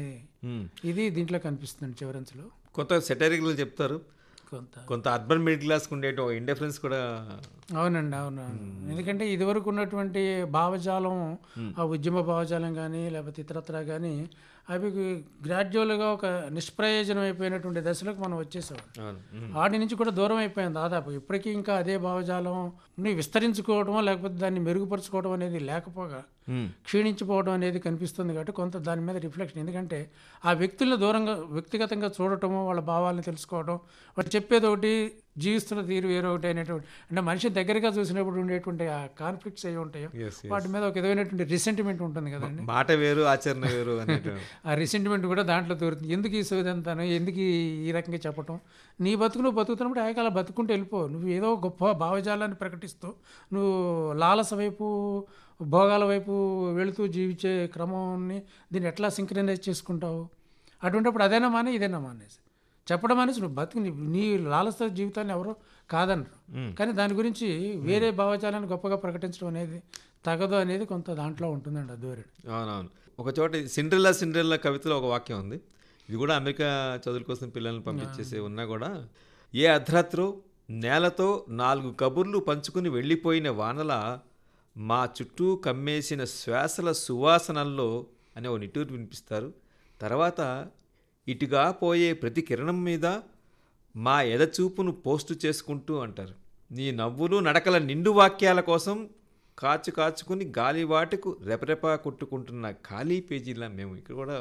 ఇది దీంట్లో కనిపిస్తుంది చివరంచులో కొంత సెటరికలు చెప్తారు కొంత కొంత అర్బన్ మిడిల్ క్లాస్కి ఉండే ఒక ఇండిఫరెన్స్ కూడా అవునండి అవును అవును. ఎందుకంటే ఇదివరకు ఉన్నటువంటి భావజాలం ఆ ఉద్యమ భావజాలం కానీ లేకపోతే ఇతరత్ర కానీ అవి గ్రాడ్యువల్గా ఒక నిష్ప్రయోజనం అయిపోయినటువంటి దశలోకి మనం వచ్చేసాం అవును మ్మ్. వాటి నుంచి కూడా దూరం అయిపోయింది దాదాపు ఇప్పటికీ ఇంకా అదే భావజాలం ని విస్తరించుకోవడం లేకపోతే దాన్ని మెరుగుపరుచుకోవడం అనేది లేకపోగా మ్మ్. క్షీణించిపోవడం అనేది కనిపిస్తుంది కాబట్టి కొంత దాని మీద రిఫ్లెక్షన్ ఎందుకంటే ఆ వ్యక్తులను దూరంగా వ్యక్తిగతంగా చూడటము వాళ్ళ భావాలను తెలుసుకోవడం వాళ్ళు చెప్పేది ఒకటి జీవిస్తున్న తీరు వేరే ఒకటి అనేటువంటి అంటే మనిషి దగ్గరగా చూసినప్పుడు ఉండేటువంటి ఆ కాన్ఫ్లిక్ట్స్ అవి ఉంటాయో Yes, yes. వాటి మీద ఒక విధమైనటువంటి రిసెంటిమెంట్ ఉంటుంది కదండి మాట వేరు ఆచరణ వేరు అనేటు ఆ రిసెంటిమెంట్ కూడా దాంట్లో దొరుకుతుంది ఎందుకు ఈ సోదంతాను ఎందుకు ఈ- ఈ రకంగా చెప్పటం నీ బతుకు నువ్వు బతుకుతున్నప్పుడు ఆయకాల బతుకుంటూ వెళ్ళిపో నువ్వు ఏదో గొప్ప భావజాలాన్ని ప్రకటిస్తూ నువ్వు లాలస వైపు భోగాల వైపు వెళుతూ జీవించే క్రమాన్ని దీన్ని ఎట్లా సింక్రనైజ్ చేసుకుంటావు అటువంటిప్పుడు అదేనా మానే ఇదేనా మానేసి చెప్పడం అనేసి నువ్వు బతుకు నీ నీ లాలస జీవితాన్ని ఎవరో కాదనరు కానీ దాని గురించి వేరే భావజాలాన్ని గొప్పగా ప్రకటించడం అనేది తగదు అనేది కొంత దాంట్లో ఉంటుందండి ఆ ధోరణి అవునవును ఒక చోట సిండ్రిల్లా సిండ్రిల్లా కవితలో ఒక వాక్యం ఉంది ఇది కూడా అమెరికా చదువుల కోసం పిల్లల్ని పంపించేసి ఉన్నా కూడా ఏ అర్ధరాత్రో నేలతో నాలుగు కబుర్లు పంచుకుని వెళ్ళిపోయిన వానల మా చుట్టూ కమ్మేసిన శ్వాసల సువాసనల్లో అనే ఓ నిట్టూరు వినిపిస్తారు తర్వాత ఇటుగా పోయే ప్రతి కిరణం మీద మా ఎదచూపును పోస్టు చేసుకుంటూ అంటారు నీ నవ్వులు నడకల నిండు వాక్యాల కోసం కాచు కాచుకుని గాలివాటుకు రెపరెపా కొట్టుకుంటున్న ఖాళీ పేజీలా మేము ఇక్కడ కూడా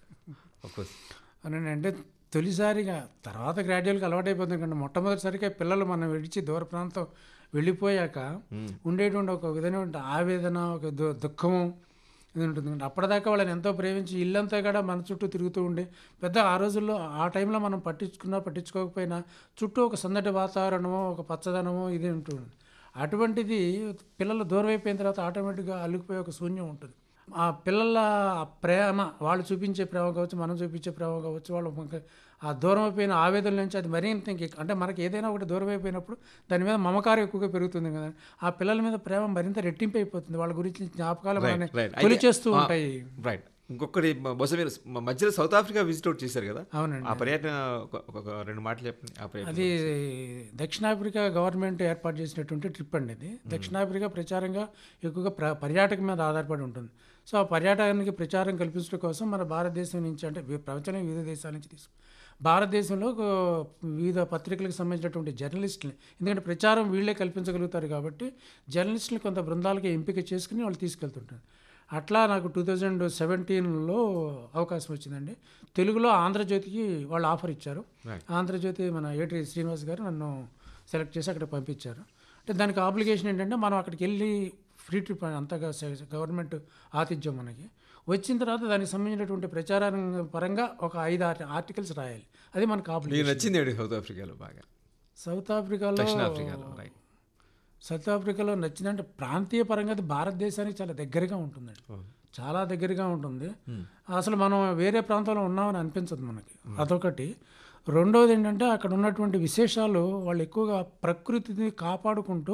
ఒక అని అంటే తొలిసారిగా తర్వాత గ్రాడ్యువల్గా అలవాటైపోతుంది కానీ మొట్టమొదటిసారిగా పిల్లలు మనం విడిచి దూర ప్రాంతం వెళ్ళిపోయాక ఉండేటువంటి ఒక విధమైన ఆవేదన ఒక దు- దుఃఖము ఇది ఉంటుంది అంటే అప్పటిదాకా వాళ్ళని ఎంతో ప్రేమించి ఇల్లంతా కూడా మన చుట్టూ తిరుగుతూ ఉండి పెద్ద ఆ రోజుల్లో ఆ టైంలో మనం పట్టించుకున్నా పట్టించుకోకపోయినా చుట్టూ ఒక సందటి వాతావరణమో ఒక పచ్చదనమో ఇది ఉంటుంది అటువంటిది పిల్లలు దూరం అయిపోయిన తర్వాత ఆటోమేటిక్గా అల్లుకుపోయే ఒక శూన్యం ఉంటుంది ఆ పిల్లల ఆ ప్రేమ వాళ్ళు చూపించే ప్రేమ కావచ్చు మనం చూపించే ప్రేమ కావచ్చు వాళ్ళు మనకి ఆ దూరం అయిపోయిన ఆవేదన నుంచి అది మరింత ఇంక అంటే మనకి ఏదైనా ఒకటి దూరం అయిపోయినప్పుడు దాని మీద మమకారం ఎక్కువగా పెరుగుతుంది కదా ఆ పిల్లల మీద ప్రేమ మరింత రెట్టింపు అయిపోతుంది వాళ్ళ గురించి జ్ఞాపకాలు మనల్ని రైట్ తొలి చేస్తూ ఉంటాయి రైట్ ఇంకొకటి మ- బహుశా మీరు మ- మధ్యలో సౌత్ ఆఫ్రికా విజిట్ అవుట్ చేశారు కదా అవునండి ఆ పర్యటన ఒక- ఒక ఒక రెండు మాటలు చెప్పండి ఆ పర్యటన అది దక్షిణాఫ్రికా గవర్నమెంట్ ఏర్పాటు చేసినటువంటి ట్రిప్ అండి ఇది దక్షిణాఫ్రికా ప్రచారంగా ఎక్కువగా ప్ర పర్యాటకం మీద ఆధారపడి ఉంటుంది సో ఆ పర్యాటకానికి ప్రచారం కల్పించడం కోసం మన భారతదేశం నుంచి అంటే వి- ప్రపంచంలో వివిధ దేశాల నుంచి తీసుకు భారతదేశంలో ఒక వివిధ పత్రికలకు సంబంధించినటువంటి జర్నలిస్టులు ఎందుకంటే ప్రచారం వీళ్ళే కల్పించగలుగుతారు కాబట్టి జర్నలిస్టులు కొంత బృందాలకి ఎంపిక చేసుకుని వాళ్ళు తీసుకెళ్తుంటారు అట్లా నాకు టూ థౌజండ్ సెవెంటీన్లో అవకాశం వచ్చిందండి తెలుగులో ఆంధ్రజ్యోతికి వాళ్ళు ఆఫర్ ఇచ్చారు ఆంధ్రజ్యోతి మన ఏటి శ్రీనివాస్ గారు నన్ను సెలెక్ట్ చేసి అక్కడ పంపించారు అంటే దానికి ఆబ్లిగేషన్ ఏంటంటే మనం అక్కడికి వెళ్ళి ఫ్రీ ట్రిప్ అంతగా స- గవర్నమెంట్ ఆతిథ్యం మనకి వచ్చిన తర్వాత దానికి సంబంధించినటువంటి ప్రచారం పరంగా ఒక ఐదు ఆరు ఆర్టికల్స్ రాయాలి అది మనకు మీకు ఆబ్లిగేషన్ నచ్చింది ఏడు సౌత్ ఆఫ్రికాలో బాగా సౌత్ ఆఫ్రికాలో దక్షిణాఫ్రికాలో రైట్ సౌత్ ఆఫ్రికాలో నచ్చిందంటే ప్రాంతీయ పరంగా అది భారతదేశానికి చాలా దగ్గరగా ఉంటుందండి చాలా దగ్గరగా ఉంటుంది అసలు మనం వేరే ప్రాంతంలో ఉన్నామని అనిపించదు మనకి అదొకటి రెండోది ఏంటంటే అక్కడ ఉన్నటువంటి విశేషాలు వాళ్ళు ఎక్కువగా ప్రకృతిని కాపాడుకుంటూ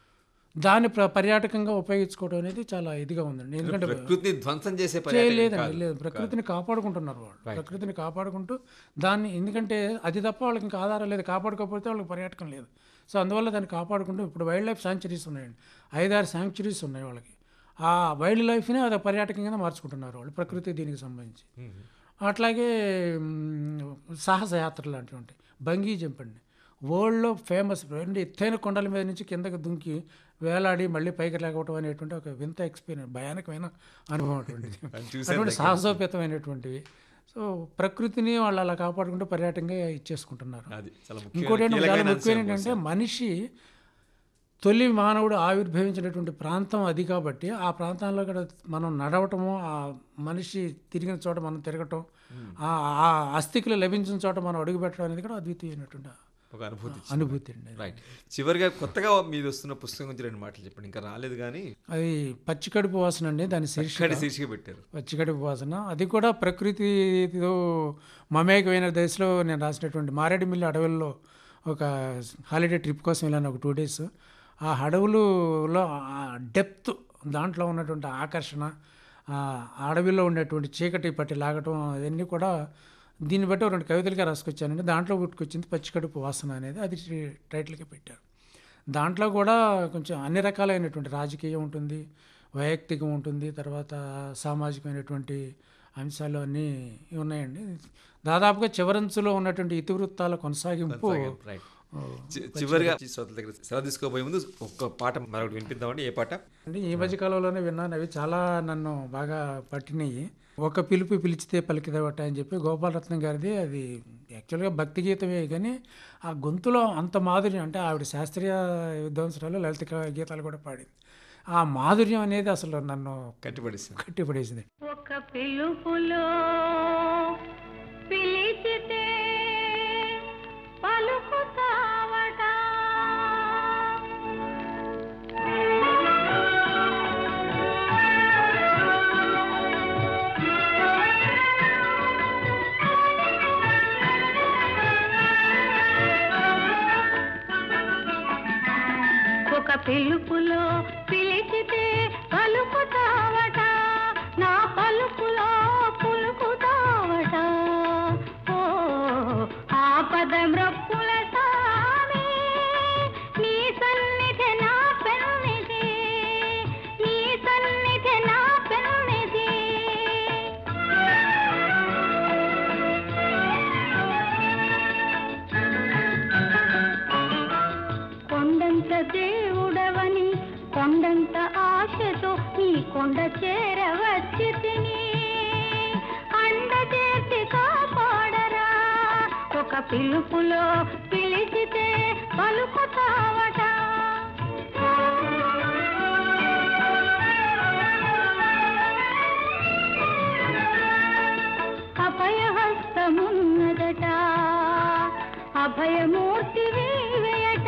దాన్ని ప్ర పర్యాటకంగా ఉపయోగించుకోవడం అనేది చాలా ఇదిగా ఉందండి ఎందుకంటే ప్రకృతిని ధ్వంసం చేసే పర్యటన చేయలేదండి లేదు ప్రకృతిని కాపాడుకుంటున్నారు వాళ్ళు ప్రకృతిని కాపాడుకుంటూ దాన్ని ఎందుకంటే అది తప్ప వాళ్ళకి ఇంకా ఆధారం లేదు కాపాడుకోకపోతే వాళ్ళకి పర్యాటకం లేదు సో అందువల్ల దాన్ని కాపాడుకుంటూ ఇప్పుడు వైల్డ్ లైఫ్ శాంక్చురీస్ ఉన్నాయండి ఐదారు శాంక్చురీస్ ఉన్నాయి వాళ్ళకి ఆ వైల్డ్ లైఫ్ని అది పర్యాటకం కింద మార్చుకుంటున్నారు వాళ్ళు ప్రకృతి దీనికి సంబంధించి అట్లాగే మ్, సాహసయాత్ర లాంటివి ఉంటాయి బంగీ జంప్ అండి వరల్డ్లో ఫేమస్ రెండు ఎత్తైన కొండల మీద నుంచి కిందకి దుంకి వేలాడి మళ్ళీ పైకి లేకపోవడం అనేటువంటి ఒక వింత ఎక్స్పీరియన్స్ భయానకమైన అనుభవం అటువంటిది అటువంటి సాహసోపేతమైనటువంటివి సో ప్రకృతిని వాళ్ళు అలా కాపాడుకుంటూ పర్యాటకంగా ఇచ్చేసుకుంటున్నారు అది చాలా ఇంకోటి ఏంటంటే చాలా కీలకమైన ముఖ్యమైన అంశం ఏంటంటే మనిషి తొలి మానవుడు ఆవిర్భవించినటువంటి ప్రాంతం అది కాబట్టి ఆ ప్రాంతాల్లో కూడా మనం నడవటము ఆ మనిషి తిరిగిన చోట మనం తిరగటం ఆ ఆ అస్థికులు లభించిన చోట మనం అడుగుపెట్టడం అనేది కూడా అద్వితీయమైనటువంటి ఒక అనుభూతి అనుభూతి అండి రైట్ చివరిగా కొత్తగా మీరు వస్తున్న పుస్తకం గురించి రెండు మాటలు చెప్పండి ఇంకా రాలేదు కానీ అది పచ్చికడుపు వాసన అండి దాని శీర్షిక ఇక్కడ శీర్షిక పెట్టారు పచ్చికడుపు వాసన అది కూడా ప్రకృతితో మమేకమైన దశలో నేను రాసినటువంటి మారేడుమిల్లి అడవుల్లో ఒక హాలిడే ట్రిప్ కోసం వెళ్ళాను ఒక టూ డేస్ ఆ అడవులలో ఆ డెప్త్ దాంట్లో ఉన్నటువంటి ఆకర్షణ ఆ అడవిలో ఉండేటువంటి చీకటి పట్టి లాగటం అవన్నీ కూడా దీన్ని బట్టి ఒక రెండు కవితలుగా రాసుకొచ్చానండి దాంట్లో పుట్టుకొచ్చింది పచ్చికడుపు వాసన అనేది అది టైటిల్గా పెట్టారు దాంట్లో కూడా కొంచెం అన్ని రకాలైనటువంటి రాజకీయం ఉంటుంది వైయక్తికం ఉంటుంది తర్వాత సామాజికమైనటువంటి అంశాలు అన్నీ ఉన్నాయండి దాదాపుగా చివరంచులో ఉన్నటువంటి ఇతివృత్తాల కొనసాగింపు రైట్ చి- చివరిగా శ్రోతల దగ్గర సెలవు తీసుకోబోయే ముందు ఒక్క పాట మరొకటి వినిపిద్దామండి ఏ పాట అంటే ఈ మధ్య కాలంలోనే విన్నాను అవి చాలా నన్ను బాగా పట్టినాయి ఒక పిలుపు పిలిచితే పలికిదవట అని చెప్పి గోపాలరత్నం గారిది అది యాక్చువల్గా భక్తి గీతమే కానీ ఆ గొంతులో అంత మాధుర్యం అంటే ఆవిడ శాస్త్రీయ విద్వాంసరాలు లలిత క- గీతాలు కూడా పాడింది ఆ మాధుర్యం అనేది అసలు నన్ను కట్టిపడిస్తుంది కట్టిపడేసింది ఒక పిలుపులో పిలిచితే పలుకుతావట ఒక పిలుపులో పిలిచితే పలుకుతావట నా పలుకులో పులుకుతావట ఓ ఆపద మృప్పుల సామి కొండ చేరవచ్చి తిని అండ చేసి కాపాడరా ఒక పిలుపులో పిలిచితే పలుకుతావట అభయహస్తమున్నదట అభయమూర్తి వీవేయట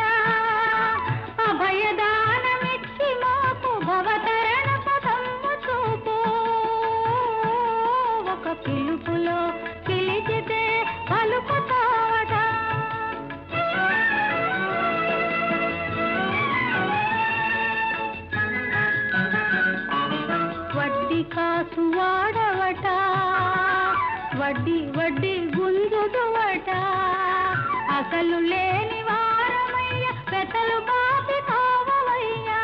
అభయదానమిచ్చి మాకు భవతరణ పదమ్ము చూపు ఒక పిలుపులో పిలిచితే పలుకుతావట వడ్డీ కాసు వాడవట వడ్డీ వడ్డీ గుంజుదువట అసలు లేని వారమయ్య పెతలు బాపి కావవయ్యా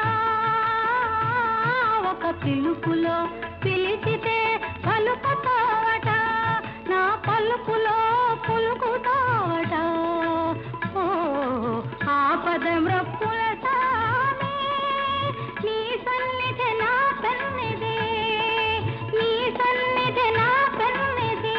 ఒక పిలుపులో పిలిచితే పలుకుతావట నా పలుకులో పులుకుతావట ఓ ఆపద మృప్పుల సామి నీ సన్నిధి నా సన్నిధి నీ సన్నిధి నా సన్నిధి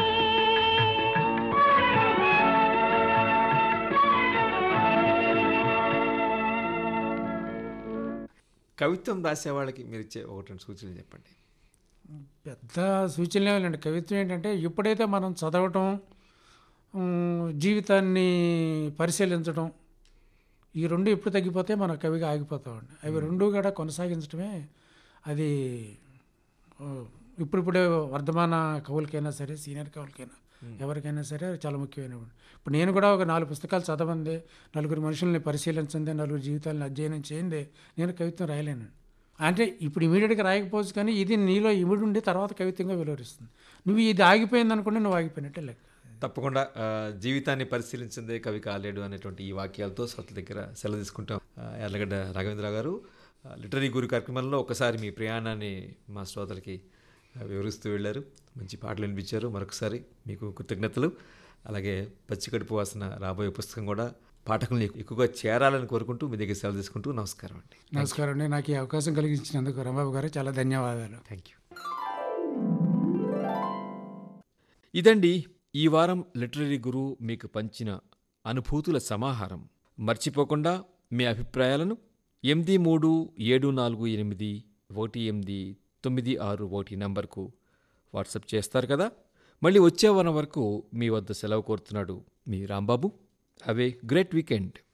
కవిత్వం రాసే వాళ్ళకి మీరు ఇచ్చే ఒకటి రెండు సూచనలు చెప్పండి పెద్ద సూచనలు లేవండి కవిత్వం ఏంటంటే ఎప్పుడైతే మనం చదవటం ఉమ్, జీవితాన్ని పరిశీలించడం ఈ రెండు ఎప్పుడు తగ్గిపోతే మన కవిగా ఆగిపోతామండి అవి రెండు కూడా కొనసాగించడమే అది ఓ, ఇప్పుడిప్పుడే వర్ధమాన కవులకైనా సరే సీనియర్ కవులకైనా ఎవరికైనా సరే అది చాలా ముఖ్యమైన ఇప్పుడు నేను కూడా ఒక నాలుగు పుస్తకాలు చదవండి నలుగురు మనుషుల్ని పరిశీలించింది నలుగురు జీవితాలను అధ్యయనం చేయండి నేను కవిత్వం రాయలేను అంటే ఇప్పుడు ఇమీడియట్గా రాయకపోవచ్చు కానీ ఇది నీలో ఇమిడి ఉండి తర్వాత కవిత్వంగా వెలువరిస్తుంది నువ్వు ఇది ఆగిపోయింది అనుకుంటే నువ్వు ఆగిపోయినట్టే లెక్క తప్పకుండా ఆ, జీవితాన్ని పరిశీలించిందే కవి కాలేడు అనేటువంటి ఈ వాక్యాలతో శ్రోతల దగ్గర సెలవు తీసుకుంటాం ఆ, యార్లగడ్డ రాఘవేంద్ర గారు ఆ, లిటరీ గురు కార్యక్రమంలో ఒకసారి మీ ప్రయాణాన్ని మా శ్రోతలకి ఆ, వివరిస్తూ వెళ్ళారు మంచి పాటలు వినిపించారు మరొకసారి మీకు కృతజ్ఞతలు అలాగే పచ్చికడుపు వాసన రాబోయే పుస్తకం కూడా పాఠకులను ఎక్కువగా చేరాలని కోరుకుంటూ మీ దగ్గర సెలవు తీసుకుంటూ నమస్కారం అండి నమస్కారం అండి నాకు ఈ అవకాశం కలిగించినందుకు రాంబాబు గారు చాలా ధన్యవాదాలు థ్యాంక్ యూ ఇదండి ఈ వారం లిటరరీ గురువు మీకు పంచిన అనుభూతుల సమాహారం మర్చిపోకుండా మీ అభిప్రాయాలను ఎనిమిది మూడు ఏడు నాలుగు ఎనిమిది ఒకటి ఎనిమిది తొమ్మిది ఆరు ఒకటి నంబర్కు వాట్సాప్ చేస్తారు కదా మళ్ళీ వచ్చే వారం వరకు మీ వద్ద సెలవు కోరుతున్నాడు మీ Rambabu have a great weekend